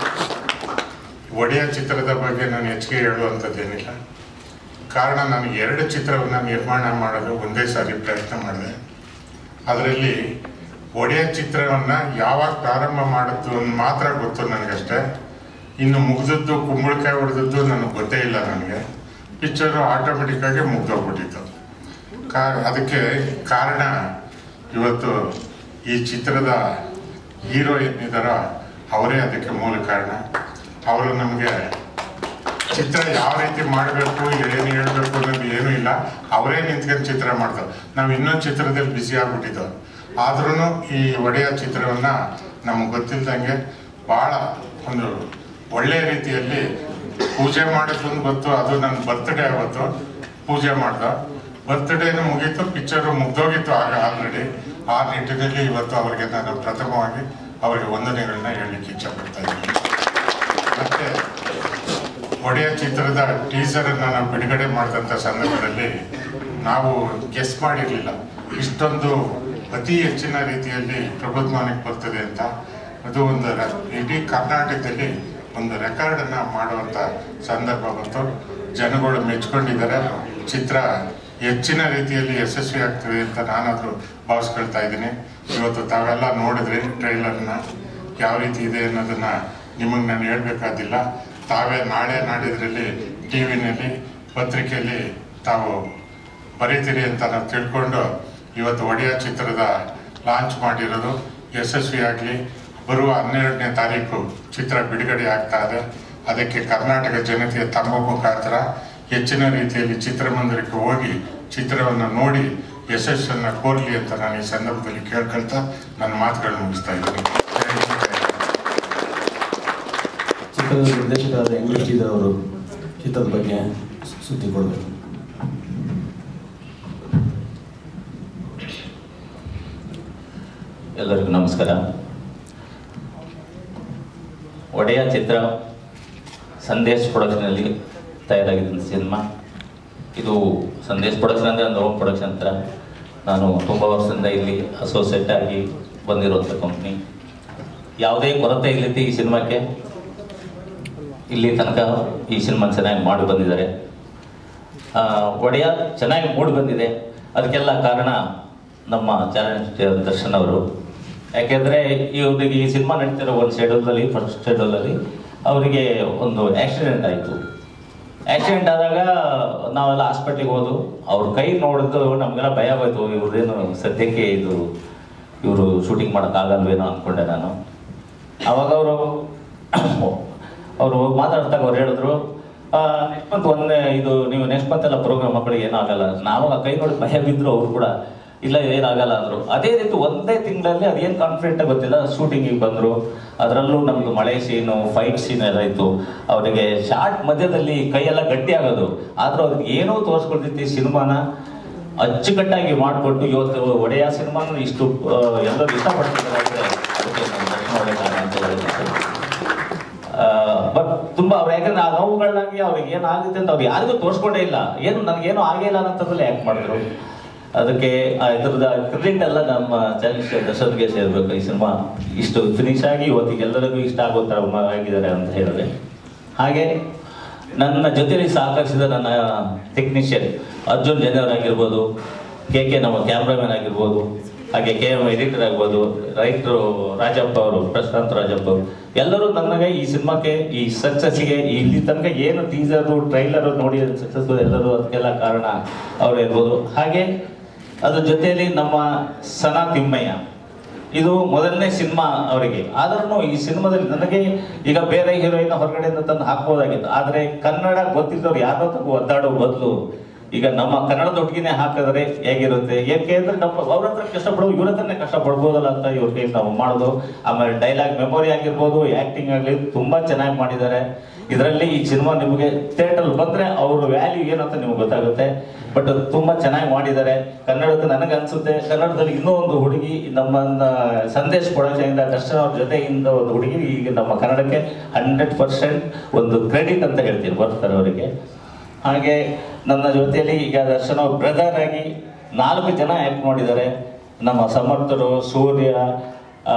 ಒಡೆಯ ಚಿತ್ರದ ಬಗ್ಗೆ ನಾನು ಹೆಚ್ಚಿಗೆ ಹೇಳುವಂಥದ್ದೇನಿಲ್ಲ ಕಾರಣ ನಾನು ಎರಡು ಚಿತ್ರವನ್ನು ನಿರ್ಮಾಣ ಮಾಡೋದು ಒಂದೇ ಸಾರಿ ಪ್ರಯತ್ನ ಮಾಡಿದೆ ಅದರಲ್ಲಿ ಒಡೆಯ ಚಿತ್ರವನ್ನು ಯಾವಾಗ ಪ್ರಾರಂಭ ಮಾಡಿದ್ದು ಅಂತ ಮಾತ್ರ ಗೊತ್ತು ನನಗಷ್ಟೇ ಇನ್ನು ಮುಗಿದದ್ದು ಕುಂಬಳಕಾಯಿ ಹೊಡೆದದ್ದು ನನಗೆ ಗೊತ್ತೇ ಇಲ್ಲ ನನಗೆ ಪಿಕ್ಚರು ಆಟೋಮೆಟಿಕ್ಕಾಗಿ ಮುಗ್ದೋಗ್ಬಿಟ್ಟಿತ್ತು ಕಾ ಅದಕ್ಕೆ ಕಾರಣ ಇವತ್ತು ಈ ಚಿತ್ರದ ಹೀರೋ ಏನಿದಾರೋ ಅವರೇ ಅದಕ್ಕೆ ಮೂಲ ಕಾರಣ ಅವರು ನಮಗೆ ಚಿತ್ರ ಯಾವ ರೀತಿ ಮಾಡಬೇಕು ಏನು ಹೇಳಬೇಕು ಅನ್ನೋದು ಏನೂ ಇಲ್ಲ ಅವರೇ ನಿಂತ್ಕೊಂಡು ಚಿತ್ರ ಮಾಡ್ತಾರೆ ನಾವು ಇನ್ನೊಂದು ಚಿತ್ರದಲ್ಲಿ ಬ್ಯುಸಿ ಆಗ್ಬಿಟ್ಟಿದ್ದು ಆದ್ರೂ ಈ ಒಡೆಯ ಚಿತ್ರವನ್ನು ನಮಗೆ ಗೊತ್ತಿಲ್ದಂಗೆ ಭಾಳ ಒಂದು ಒಳ್ಳೆಯ ರೀತಿಯಲ್ಲಿ ಪೂಜೆ ಮಾಡೋದೊಂದು ಗೊತ್ತು ಅದು ನನ್ನ ಬರ್ತ್ಡೇ ಅವತ್ತು ಪೂಜೆ ಮಾಡ್ದ ಬರ್ತ್ಡೇನು ಮುಗೀತು ಪಿಕ್ಚರು ಮುಗ್ದೋಗಿತ್ತು ಆಗ ಆಲ್ರೆಡಿ ಆ ನಿಟ್ಟಿನಲ್ಲಿ ಇವತ್ತು ಅವರಿಗೆ ನಾನು ಪ್ರಥಮವಾಗಿ ಅವರಿಗೆ ವಂದನೆಗಳನ್ನ ಹೇಳಲಿಕ್ಕೆ ಇಚ್ಛಪಡ್ತಾ ಇದ್ದೀನಿ ಮತ್ತೆ ಒಡೆಯ ಚಿತ್ರದ ಟೀಸರನ್ನು ನಾವು ಬಿಡುಗಡೆ ಮಾಡಿದಂಥ ಸಂದರ್ಭದಲ್ಲಿ ನಾವು ಗೆಸ್ ಮಾಡಿರಲಿಲ್ಲ ಇಷ್ಟೊಂದು ಅತಿ ಹೆಚ್ಚಿನ ರೀತಿಯಲ್ಲಿ ಪ್ರಬುದ್ಧಮಾನಕ್ಕೆ ಬರ್ತದೆ ಅಂತ ಅದು ಒಂದು ರ- ಇಡೀ ಕರ್ನಾಟಕದಲ್ಲಿ ಒಂದು ರೆಕಾರ್ಡನ್ನು ಮಾಡುವಂಥ ಸಂದರ್ಭ ಬಂತು ಜನಗಳು ಮೆಚ್ಕೊಂಡಿದ್ದಾರೆ ಚಿತ್ರ ಹೆಚ್ಚಿನ ರೀತಿಯಲ್ಲಿ ಯಶಸ್ವಿ ಆಗ್ತದೆ ಅಂತ ನಾನಾದರೂ ಭಾವಿಸ್ಕೊಳ್ತಾ ಇದ್ದೀನಿ ಇವತ್ತು ತಾವೆಲ್ಲ ನೋಡಿದ್ರಿ ಟ್ರೈಲರ್ನ ಯಾವ ರೀತಿ ಇದೆ ಅನ್ನೋದನ್ನ ನಿಮಗೆ ನಾನು ಹೇಳಬೇಕಾದಿಲ್ಲ ತಾವೇ ನಾಳೆ ನಾಡಿದ್ರಲ್ಲಿ ಟಿ ವಿನಲ್ಲಿ ಪತ್ರಿಕೆಯಲ್ಲಿ ತಾವು ಬರೀತೀರಿ ಅಂತ ನಾವು ತಿಳ್ಕೊಂಡು ಇವತ್ತು ಒಡೆಯ ಚಿತ್ರದ ಲಾಂಚ್ ಮಾಡಿರೋದು ಯಶಸ್ವಿಯಾಗಲಿ ಬರುವ ಹನ್ನೆರಡನೇ ತಾರೀಕು ಚಿತ್ರ ಬಿಡುಗಡೆ ಆಗ್ತಾ ಇದೆ ಅದಕ್ಕೆ ಕರ್ನಾಟಕ ಜನತೆಯ ತಮ್ಮ ಮುಖಾಂತರ ಹೆಚ್ಚಿನ ರೀತಿಯಲ್ಲಿ ಚಿತ್ರಮಂದಿರಕ್ಕೆ ಹೋಗಿ ಚಿತ್ರವನ್ನು ನೋಡಿ ಯಶಸ್ಸನ್ನು ಕೋರಲಿ ಅಂತ ನಾನು ಈ ಸಂದರ್ಭದಲ್ಲಿ ಕೇಳ್ಕೊಳ್ತಾ ನನ್ನ ಮಾತುಗಳನ್ನು ಮುಗಿಸ್ತಾ ಇದ್ದೀನಿ ಚಿತ್ರದ ನಿರ್ದೇಶಕರಾದ ಎಂ ಡಿ ಶ್ರೀಧರ್ ಅವರು ಚಿತ್ರದ ಬಗ್ಗೆ ಸುದ್ದಿ ಕೊಡಬೇಕು ಎಲ್ಲರಿಗೂ ನಮಸ್ಕಾರ ಒಡೆಯ ಚಿತ್ರ ಸಂದೇಶ್ ಪ್ರೊಡಕ್ಷನಲ್ಲಿ ತಯಾರಾಗಿದ್ದ ಸಿನಿಮಾ ಇದು ಸಂದೇಶ್ ಪ್ರೊಡಕ್ಷನ್ ಅಂದರೆ ಒಂದು ಹೋಮ್ ಪ್ರೊಡಕ್ಷನ್ ಥರ ನಾನು ತುಂಬ ವರ್ಷದಿಂದ ಇಲ್ಲಿ ಅಸೋಸಿಯೇಟ್ ಆಗಿ ಬಂದಿರುವಂಥ ಕಂಪ್ನಿ ಯಾವುದೇ ಕೊರತೆ ಇಲ್ಲದೆ ಈ ಸಿನಿಮಾಕ್ಕೆ ಇಲ್ಲಿ ತನಕ ಈ ಸಿನಿಮಾ ಚೆನ್ನಾಗಿ ಮಾಡಿ ಬಂದಿದ್ದಾರೆ ಆ, ಒಡೆಯ ಚೆನ್ನಾಗಿ ಮೂಡಿ ಬಂದಿದೆ ಅದಕ್ಕೆಲ್ಲ ಕಾರಣ ನಮ್ಮ ಚಾಲೆಂಜ್ ದರ್ಶನ್ ಅವರು ಯಾಕೆಂದ್ರೆ ಇವ್ರಿಗೆ ಈ ಸಿನಿಮಾ ನಡೀತಿರೋ ಒಂದು ಶೆಡ್ಯೂಲಲ್ಲಿ ಫಸ್ಟ್ ಶೆಡ್ಯೂಲಲ್ಲಿ ಅವರಿಗೆ ಒಂದು ಆಕ್ಸಿಡೆಂಟ್ ಆಯಿತು ಆಕ್ಸಿಡೆಂಟ್ ಆದಾಗ ನಾವೆಲ್ಲ ಹಾಸ್ಪಿಟ್ಲಿಗೆ ಹೋದು ಅವ್ರ ಕೈ ನೋಡಿದ್ದು ನಮಗೆಲ್ಲ ಭಯ ಆಗೋಯ್ತು ಇವ್ರದೇನು ಸದ್ಯಕ್ಕೆ ಇದು ಇವರು ಶೂಟಿಂಗ್ ಮಾಡೋಕ್ಕಾಗಲ್ವೇನೋ ಅಂದ್ಕೊಂಡೆ ನಾನು ಅವಾಗ ಅವರು ಅವರು ಮಾತಾಡ್ದಾಗ ಅವ್ರು ಹೇಳಿದ್ರು ನೆಕ್ಸ್ಟ್ ಮಂತ್ ಒಂದೇ ಇದು ನೀವು ನೆಕ್ಸ್ಟ್ ಮಂತ್ ಎಲ್ಲ ಪ್ರೋಗ್ರಾಮ್ ಮಕ್ಕಳಿಗೆ ಏನಾಗಲ್ಲ ನಾವು ಆ ಕೈ ನೋಡಿ ಭಯ ಬಿದ್ರು ಅವ್ರು ಕೂಡ ಇಲ್ಲ ಏನಾಗಲ್ಲ ಅಂದ್ರು ಅದೇ ರೀತಿ ಒಂದೇ ತಿಂಗಳಲ್ಲಿ ಅದೇನು ಕಾನ್ಫಿಡೆಂಟ್ ಗೊತ್ತಿಲ್ಲ ಶೂಟಿಂಗಿಗೆ ಬಂದರು ಅದರಲ್ಲೂ ನಮ್ದು ಮಳೆ ಸೀನು ಫೈಟ್ ಸೀನ್ ಎಲ್ಲ ಇತ್ತು ಅವರಿಗೆ ಶಾರ್ಟ್ ಮಧ್ಯದಲ್ಲಿ ಕೈಯೆಲ್ಲ ಗಟ್ಟಿ ಆಗೋದು ಆದ್ರೂ ಅವ್ರಿಗೆ ಏನೂ ತೋರಿಸ್ಕೊಳ್ತೈತಿ ಸಿನಿಮಾನ ಅಚ್ಚುಕಟ್ಟಾಗಿ ಮಾಡಿಕೊಟ್ಟು ಇವತ್ತು ಒಡೆಯ ಸಿನಿಮಾನು ಇಷ್ಟು ಆ, ಎಲ್ಲರೂ ಇಷ್ಟಪಡ್ತಿದ್ದಾರೆ ಅಂದ್ರೆ ಅದಕ್ಕೆ ನಾನು ದರ್ಶನ ಒಳ್ಳೆ ಕಾರಣ ಅಂತ ಹೇಳ್ತೀನಿ ಬಟ್ ತುಂಬಾ ಅವ್ರು ಯಾಕಂದ್ರೆ ಆ ನೋವುಗಳನ್ನಾಗಿ ಅವ್ರಿಗೆ ಏನಾಗುತ್ತೆ ಅಂತ ಅವ್ರು ಯಾರಿಗೂ ತೋರಿಸ್ಕೊಂಡೇ ಇಲ್ಲ ಏನು ನನಗೇನು ಆಗೇ ಇಲ್ಲ ಅನ್ನೋದ್ರಲ್ಲಿ ಯಾಕೆ ಮಾಡಿದ್ರು ಅದಕ್ಕೆ ಆ ಇದ್ರದ ಕ್ರೆಡಿಟ್ ಎಲ್ಲ ನಮ್ಮ ಚಾಲೆಂಜ್ ದರ್ಶನ್ಗೆ ಸೇರ್ಬೇಕು ಈ ಸಿನಿಮಾ ಇಷ್ಟು ಫಿನಿಶ್ ಆಗಿ ಇವತ್ತಿಗೆ ಎಲ್ಲರಿಗೂ ಇಷ್ಟ ಆಗೋ ಥರ ಆಗಿದ್ದಾರೆ ಅಂತ ಹೇಳಿದ್ರೆ ಹಾಗೆ ನನ್ನ ಜೊತೆಲಿ ಸಹಕರಿಸಿದ ನನ್ನ ಟೆಕ್ನಿಷಿಯನ್ ಅರ್ಜುನ್ ಜನೇವರ್ ಆಗಿರ್ಬೋದು ಕೆ ಕೆ ನಮ್ಮ ಕ್ಯಾಮ್ರಾಮನ್ ಆಗಿರ್ಬೋದು ಹಾಗೆ ಕೆ ಎಮ್ ಎಡಿಟರ್ ಆಗ್ಬೋದು ರೈಟರು ರಾಜಪ್ಪ ಅವರು ಪ್ರಶಾಂತ್ ರಾಜಪ್ಪ ಅವರು ಎಲ್ಲರೂ ನನಗೆ ಈ ಸಿನಿಮಾಕ್ಕೆ ಈ ಸಕ್ಸಸ್ಸಿಗೆ ಇಲ್ಲಿ ತನಕ ಏನು ಟೀಸರು ಟ್ರೈಲರು ನೋಡಿ ಸಕ್ಸಸ್ ಎಲ್ಲರೂ ಅದಕ್ಕೆಲ್ಲ ಕಾರಣ ಅವರು ಇರ್ಬೋದು ಹಾಗೆ ಅದ್ರ ಜೊತೆಯಲ್ಲಿ ನಮ್ಮ ಸನಾ ತಿಮ್ಮಯ್ಯ ಇದು ಮೊದಲನೇ ಸಿನಿಮಾ ಅವರಿಗೆ ಆದ್ರೂ ಈ ಸಿನಿಮಾದಲ್ಲಿ ನನಗೆ ಈಗ ಬೇರೆ ಹೀರೋಯಿನ್ ಹೊರಗಡೆಯಿಂದ ತಂದು ಹಾಕ್ಬೋದಾಗಿತ್ತು ಆದ್ರೆ ಕನ್ನಡ ಗೊತ್ತಿದ್ದವ್ರು ಯಾರೋ ತಗೋ ಒದ್ದಾಡೋ ಬದಲು ಈಗ ನಮ್ಮ ಕನ್ನಡದೊಟ್ಟಿಗೆ ಹಾಕಿದ್ರೆ ಹೇಗಿರುತ್ತೆ ಏಕೆ ಅಂದ್ರೆ ನಮ್ಮ ಅವ್ರ ಹತ್ರ ಕಷ್ಟಪಡೋ ಇವ್ರ ಹತ್ರನೇ ಕಷ್ಟಪಡ್ಬೋದಲ್ಲ ಅಂತ ಇವ್ರ ಕೈ ನಾವು ಮಾಡೋದು ಆಮೇಲೆ ಡೈಲಾಗ್ ಮೆಮೊರಿ ಆಗಿರ್ಬೋದು ಆಕ್ಟಿಂಗ್ ಆಗಲಿ ತುಂಬಾ ಚೆನ್ನಾಗಿ ಮಾಡಿದ್ದಾರೆ ಇದರಲ್ಲಿ ಈ ಸಿನಿಮಾ ನಿಮಗೆ ಥಿಯೇಟರ್ ಬಂದ್ರೆ ಅವ್ರ ವ್ಯಾಲ್ಯೂ ಏನು ಅಂತ ನಿಮ್ಗೆ ಗೊತ್ತಾಗುತ್ತೆ ಬಟ್ ತುಂಬಾ ಚೆನ್ನಾಗಿ ಮಾಡಿದ್ದಾರೆ ಕನ್ನಡದ ನನಗೆ ಅನ್ಸುತ್ತೆ ಕನ್ನಡದಲ್ಲಿ ಇನ್ನೂ ಒಂದು ಹುಡುಗಿ ನಮ್ಮ ಸಂದೇಶ್ ಪ್ರೊಡಕ್ಷನ್ ದರ್ಶನ್ ಅವ್ರ ಜೊತೆಯಿಂದ ಒಂದು ಹುಡುಗಿ ಈಗ ನಮ್ಮ ಕನ್ನಡಕ್ಕೆ ಹಂಡ್ರೆಡ್ ಪರ್ಸೆಂಟ್ ಒಂದು ಕ್ರೆಡಿಟ್ ಅಂತ ಹೇಳ್ತೀನಿ ಬರ್ತಾರೆ ಅವರಿಗೆ ಹಾಗೆ ನನ್ನ ಜೊತೆಯಲ್ಲಿ ಈಗ ದರ್ಶನ್ ಅವ್ರ ಬ್ರದರ್ ಆಗಿ ನಾಲ್ಕು ಜನ ಆ್ಯಕ್ಟ್ ಮಾಡಿದ್ದಾರೆ ನಮ್ಮ ಸಮರ್ಥರು ಸೂರ್ಯ ಆ,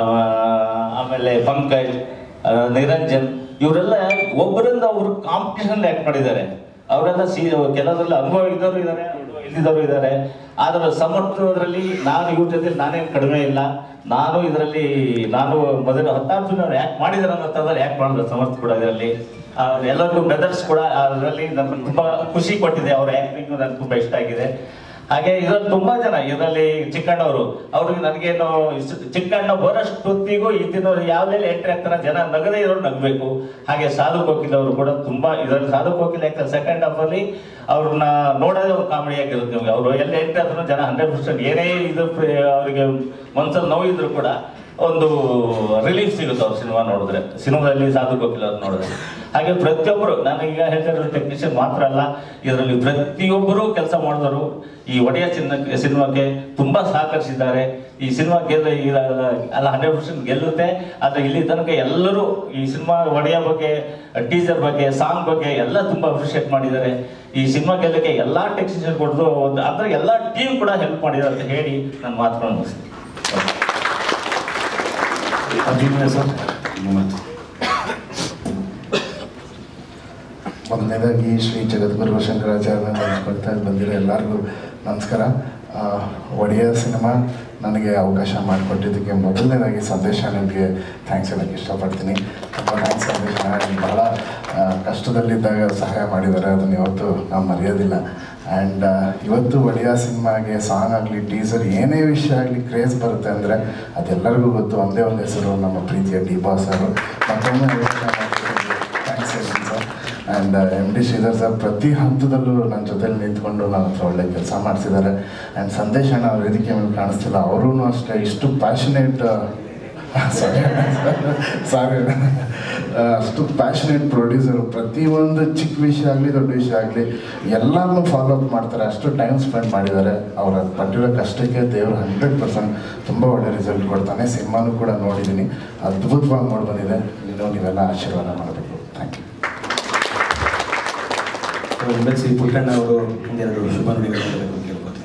ಆಮೇಲೆ ಪಂಕಜ್ ಆ, ನಿರಂಜನ್ ಇವರೆಲ್ಲ ಒಬ್ಬರಿಂದ ಅವರು ಕಾಂಪಿಟೇಷನ್ ಆ್ಯಕ್ಟ್ ಮಾಡಿದ್ದಾರೆ ಅವರೆಲ್ಲ ಸಿ ಕೆಲವರೆಲ್ಲ ಅನುಭವ ಇದ್ದವರು ಇದ್ದಾರೆ ಇಲ್ಲಿದ್ದವರು ಇದ್ದಾರೆ ಆದರೆ ಸಮರ್ಥದಲ್ಲಿ ನಾನು ಇವ್ರ ಜೊತೆ ನಾನೇನು ಕಡಿಮೆ ಇಲ್ಲ ನಾನು ಇದರಲ್ಲಿ ನಾನು ಮೊದಲು ಹತ್ತಾರು ಜನ ಆ್ಯಕ್ಟ್ ಮಾಡಿದ್ದಾರೆ ಅನ್ನೋ ಥರದಲ್ಲಿ ಆ್ಯಕ್ಟ್ ಮಾಡಿದ್ರು ಸಮರ್ಥ ಕೂಡ ಇದರಲ್ಲಿ ಆ, ಎಲ್ಲರಿಗೂ ಬ್ರದರ್ಸ್ ಕೂಡ ಅದರಲ್ಲಿ ನನಗೆ ತುಂಬಾ ಖುಷಿ ಕೊಟ್ಟಿದೆ ಅವ್ರ ಆ್ಯಕ್ಟಿಂಗ್ ನನಗೆ ತುಂಬಾ ಇಷ್ಟ ಆಗಿದೆ ಹಾಗೆ ಇದರಲ್ಲಿ ತುಂಬಾ ಜನ ಇದರಲ್ಲಿ ಚಿಕ್ಕಣ್ಣವರು ಅವ್ರಿಗೆ ನನಗೇನು ಇಷ್ಟು- ಚಿಕ್ಕಣ್ಣ ಬರೋಷ್ಟೊತ್ತಿಗೂ ಇದ್ದಿನವ್ರು ಯಾವ್ದ್ರಲ್ಲಿ ಎಂಟ್ರಿ ಆಗ್ತಾರ ಜನ ನಗದೇ ಇರೋರು ನಗಬೇಕು ಹಾಗೆ ಸಾಧು ಕೋಕಿಲ್ ಅವರು ಕೂಡ ತುಂಬಾ ಇದರಲ್ಲಿ ಸಾಧು ಕೋಕಿಲ್ ಯಾಕೆ ಸೆಕೆಂಡ್ ಹಾಫ್ ಅಲ್ಲಿ ಅವ್ರನ್ನ ನೋಡೋದೇ ಒಂದು ಕಾಮಿಡಿ ಆಗಿರುತ್ತೆ ನಿಮ್ಗೆ ಅವರು ಎಲ್ಲ ಎಂಟ್ರಿ ಆದ್ರೂ ಜನ ಹಂಡ್ರೆಡ್ ಪರ್ಸೆಂಟ್ ಏನೇ ಇದು ಪ್ರ- ಅವರಿಗೆ ಮನ್ಸಲ್ಲಿ ನೋವಿದ್ರು ಕೂಡ ಒಂದು ರಿಲೀಫ್ ಸಿಗುತ್ತೆ ಅವ್ರ ಸಿನಿಮಾ ನೋಡಿದ್ರೆ ಸಿನಿಮಾದಲ್ಲಿ ಸಾಧು ಕೋಕಿಲ್ ಅವ್ರು ನೋಡಿದ್ರೆ ಹಾಗೆ ಪ್ರತಿಯೊಬ್ಬರು ನಾನೀಗ ಹೇಳ್ತಿರೋ ಟೆಕ್ನಿಷಿಯನ್ ಮಾತ್ರ ಅಲ್ಲ ಇದರಲ್ಲಿ ಪ್ರತಿಯೊಬ್ಬರು ಕೆಲಸ ಮಾಡಿದವರು ಈ ಒಡೆಯ ಸಿನಿಮಾ ಸಿನಿಮಾಕ್ಕೆ ತುಂಬಾ ಸಹಕರಿಸಿದ್ದಾರೆ ಈ ಸಿನಿಮಾ ಗೆಲ್ಲ ಇಲ್ಲ- ಅಲ್ಲ ಹಂಡ್ರೆಡ್ ಪರ್ಸೆಂಟ್ ಗೆಲ್ಲುತ್ತೆ ಆದ್ರೆ ಇಲ್ಲಿ ತನಕ ಎಲ್ಲರೂ ಈ ಸಿನಿಮಾ ಒಡೆಯ ಬಗ್ಗೆ ಟೀಸರ್ ಬಗ್ಗೆ ಸಾಂಗ್ ಬಗ್ಗೆ ಎಲ್ಲ ತುಂಬಾ ಅಪ್ರಿಷಿಯೇಟ್ ಮಾಡಿದ್ದಾರೆ ಈ ಸಿನಿಮಾ ಗೆಲ್ಲಕ್ಕೆ ಎಲ್ಲಾ ಟೆಕ್ನಿಷಿಯನ್ ಕೊಡ್ದು ಒಂದು ಅಂದ್ರೆ ಎಲ್ಲಾ ಟೀಮ್ ಕೂಡ ಹೆಲ್ಪ್ ಮಾಡಿದ್ದಾರೆ ಅಂತ ಹೇಳಿ ನನ್ನ ಮಾತುಗಳನ್ನು ಮುಗಿಸ್ತೀನಿ ಅರ್ಜುನ ಸರ್ ಮೊದಲನೇದಾಗಿ ಶ್ರೀ ಜಗದ್ಗುರು ಶಂಕರಾಚಾರ್ಯ ನಡೆಸ್ಕೊಳ್ತಾ ಬಂದಿರೋ ಎಲ್ಲರಿಗೂ ನಮಸ್ಕಾರ ಆ, ಒಡೆಯ ಸಿನಿಮಾ ನನಗೆ ಅವಕಾಶ ಮಾಡಿಕೊಟ್ಟಿದ್ದಕ್ಕೆ ಮೊದಲನೇದಾಗಿ ಸಂದೇಶ ನಿಮಗೆ ಥ್ಯಾಂಕ್ಸ್ ಹೇಳಕ್ಕೆ ಇಷ್ಟಪಡ್ತೀನಿ ತುಂಬ ಥ್ಯಾಂಕ್ಸ್ ಸಂದೇಶ ನನಗೆ ಬಹಳ ಆ, ಕಷ್ಟದಲ್ಲಿದ್ದಾಗ ಸಹಾಯ ಮಾಡಿದ್ದಾರೆ ಅದನ್ನು ಯಾವತ್ತೂ ನಾವು ಮರೆಯೋದಿಲ್ಲ ಆ್ಯಂಡ್ ಇವತ್ತು ಒಡೆಯ ಸಿನಿಮಾಗೆ ಸಾಂಗ್ ಆಗಲಿ ಟೀಸರ್ ಏನೇ ವಿಷಯ ಆಗಲಿ ಕ್ರೇಜ್ ಬರುತ್ತೆ ಅಂದರೆ ಅದೆಲ್ಲರಿಗೂ ಗೊತ್ತು ಒಂದೇ ಒಂದು ಹೆಸರು ನಮ್ಮ ಪ್ರೀತಿಯ ಡಿ ಬಾಸ್ ಅವರು ಮತ್ತೊಮ್ಮೆ ಥ್ಯಾಂಕ್ಸ್ ಹೇಳ್ತೀನಿ sir and M D Sridhar sir ಪ್ರತಿ ಹಂತದಲ್ಲೂ ನನ್ನ ಜೊತೆಲಿ ನಿಂತ್ಕೊಂಡು ನನ್ನ ಹತ್ರ ಒಳ್ಳೆ ಕೆಲಸ ಮಾಡಿಸಿದ್ದಾರೆ ಆ್ಯಂಡ್ ಸಂದೇಶ್ ಅಣ್ಣ ಅವ್ರ ವೇದಿಕೆ ಮೇಲೆ ಕಾಣಿಸ್ತಿಲ್ಲ ಅವರೂ ಅಷ್ಟೇ ಇಷ್ಟು ಪ್ಯಾಷನೇಟ್ ಸಾರಿ ಸಾರಿ ಅಷ್ಟು ಪ್ಯಾಷನೇಟ್ ಪ್ರೊಡ್ಯೂಸರು ಪ್ರತಿಯೊಂದು ಚಿಕ್ಕ ವಿಷಯ ಆಗಲಿ ದೊಡ್ಡ ವಿಷಯ ಆಗಲಿ ಎಲ್ಲರನ್ನೂ ಫಾಲೋ ಅಪ್ ಮಾಡ್ತಾರೆ ಅಷ್ಟು ಟೈಮ್ ಸ್ಪೆಂಡ್ ಮಾಡಿದ್ದಾರೆ ಅವರ ಪಟ್ಟಿರೋ ಕಷ್ಟಕ್ಕೆ ದೇವರು ಹಂಡ್ರೆಡ್ ಪರ್ಸೆಂಟ್ ತುಂಬ ಒಳ್ಳೆ ರಿಸಲ್ಟ್ ಕೊಡ್ತಾನೆ ಸಿನಿಮಾನು ಕೂಡ ನೋಡಿದ್ದೀನಿ ಅದ್ಭುತವಾಗಿ ನೋಡಿ ಬಂದಿದೆ ಇನ್ನೂ ನೀವೆಲ್ಲ ಆಶೀರ್ವಾದ ಮಾಡಬೇಕು thank you M L C Puttanna ಅವರು ಒಂದೆರಡು ಶುಭ ನುಡಿಗಳು ಹೇಳಬೇಕು ಅಂತ ಕೇಳ್ಕೊತೀನಿ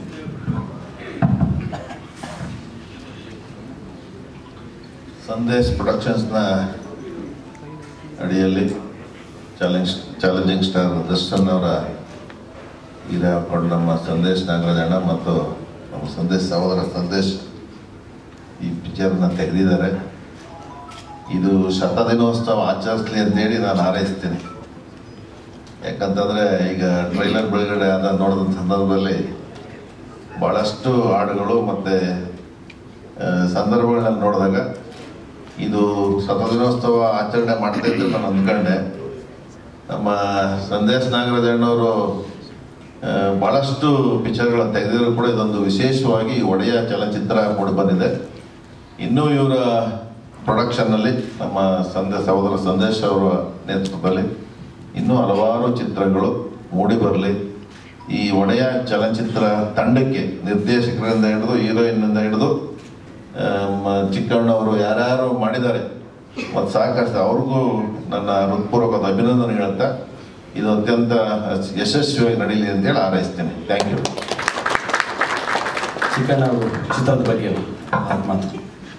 ಸಂದೇಶ್ ಪ್ರೊಡಕ್ಷನ್ಸ್ನ ಅಡಿಯಲ್ಲಿ ಚಾಲೆಂಜ್ ಚಾಲೆಂಜಿಂಗ್ ಸ್ಟಾರ್ ದರ್ಶನ್ ಅವರ ಹೀರೆ ಹಾಕೊಂಡು ನಮ್ಮ ಸಂದೇಶ್ ನಾಗರಾಜಣ್ಣ ಮತ್ತು ನಮ್ಮ ಸಂದೇಶ್ ಸಹೋದರ ಸಂದೇಶ್ ಈ ಪಿಕ್ಚರ್ನ ತೆಗೆದಿದ್ದಾರೆ ಇದು ಶತದಿನೋತ್ಸವ ಆಚರಿಸ್ಲಿ ಅಂತೇಳಿ ನಾನು ಹಾರೈಸ್ತೀನಿ ಯಾಕಂತಂದರೆ ಈಗ ಟ್ರೈಲರ್ ಬಿಡುಗಡೆ ಆದ ನೋಡಿದ ಸಂದರ್ಭದಲ್ಲಿ ಭಾಳಷ್ಟು ಹಾಡುಗಳು ಮತ್ತು ಸಂದರ್ಭಗಳನ್ನ ನೋಡಿದಾಗ ಇದು ಶತದಿನೋತ್ಸವ ಆಚರಣೆ ಮಾಡ್ತಾ ಇದ್ದು ನಾನು ಅಂದ್ಕೊಂಡೆ ನಮ್ಮ ಸಂದೇಶ್ ನಾಗರಾಜಣ್ಣವರು ಆ, ಭಾಳಷ್ಟು ಪಿಕ್ಚರ್ಗಳನ್ನು ತೆಗೆದಿದ್ರು ಕೂಡ ಇದೊಂದು ವಿಶೇಷವಾಗಿ ಒಡೆಯ ಚಲನಚಿತ್ರ ಮೂಡಿ ಬಂದಿದೆ ಇನ್ನೂ ಇವರ ಪ್ರೊಡಕ್ಷನ್ನಲ್ಲಿ ನಮ್ಮ ಸಂದೇಶ್ ಸಹೋದರ ಸಂದೇಶ್ ಅವರ ನೇತೃತ್ವದಲ್ಲಿ ಇನ್ನೂ ಹಲವಾರು ಚಿತ್ರಗಳು ಮೂಡಿ ಬರಲಿ ಈ ಒಡೆಯ ಚಲನಚಿತ್ರ ತಂಡಕ್ಕೆ ನಿರ್ದೇಶಕರಿಂದ ಹಿಡಿದು ಹೀರೋಯಿನ್ನಿಂದ ಹಿಡಿದು ಚಿಕ್ಕಣ್ಣವರು ಯಾರ್ಯಾರು ಮಾಡಿದ್ದಾರೆ ಮತ್ತು ಸಾಕಷ್ಟು ಅವ್ರಿಗೂ ನನ್ನ ಹೃತ್ಪೂರ್ವಕದ ಅಭಿನಂದನೆ ಹೇಳ್ತಾ ಇದು ಅತ್ಯಂತ ಯಶಸ್ವಿಯಾಗಿ ನಡೀಲಿ ಅಂತೇಳಿ ಹಾರೈಸ್ತೇನೆ ಥ್ಯಾಂಕ್ ಯು ಚಿಕ್ಕಣ್ಣ ಅವರು ಚಿತ್ರದ ಬಗ್ಗೆ ಮಾತು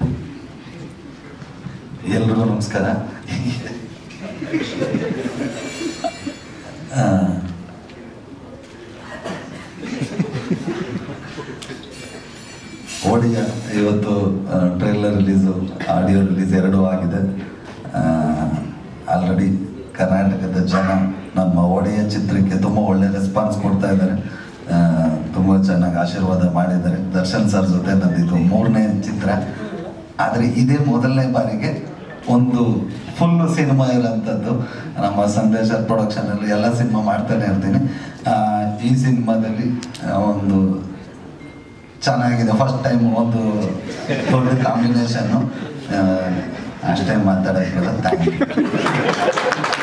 ಎಲ್ರಿಗೂ ನಮಸ್ಕಾರ ಆ, ಓಡಿಯ ಇವತ್ತು ಟ್ರೈಲರ್ ರಿಲೀಸು ಆಡಿಯೋ ರಿಲೀಸ್ ಎರಡೂ ಆಗಿದೆ ಆಲ್ರೆಡಿ ಕರ್ನಾಟಕದ ಜನ ನಮ್ಮ ಒಡೆಯ ಚಿತ್ರಕ್ಕೆ ತುಂಬ ಒಳ್ಳೆ ರೆಸ್ಪಾನ್ಸ್ ಕೊಡ್ತಾ ಇದ್ದಾರೆ ತುಂಬ ಚೆನ್ನಾಗಿ ಆಶೀರ್ವಾದ ಮಾಡಿದ್ದಾರೆ ದರ್ಶನ್ ಸರ್ ಜೊತೆ ನಂದಿದ್ದು ಮೂರನೇ ಚಿತ್ರ ಆದರೆ ಇದೇ ಮೊದಲನೇ ಬಾರಿಗೆ ಒಂದು ಫುಲ್ಲು ಸಿನಿಮಾ ಇರೋಂಥದ್ದು ನಮ್ಮ ಸಂದೇಶ ಪ್ರೊಡಕ್ಷನಲ್ಲಿ ಎಲ್ಲ ಸಿನಿಮಾ ಮಾಡ್ತಾನೆ ಇರ್ತೀನಿ ಆ, ಈ ಸಿನಿಮಾದಲ್ಲಿ ಆ, ಒಂದು ಚೆನ್ನಾಗಿದೆ ಫಸ್ಟ್ ಟೈಮ್ ಒಂದು ದೊಡ್ಡ ಕಾಂಬಿನೇಷನ್ನು ಅಷ್ಟೇ ಮಾತಾಡೋಕ್ಕಿಲ್ಲ ಥ್ಯಾಂಕ್ ಯು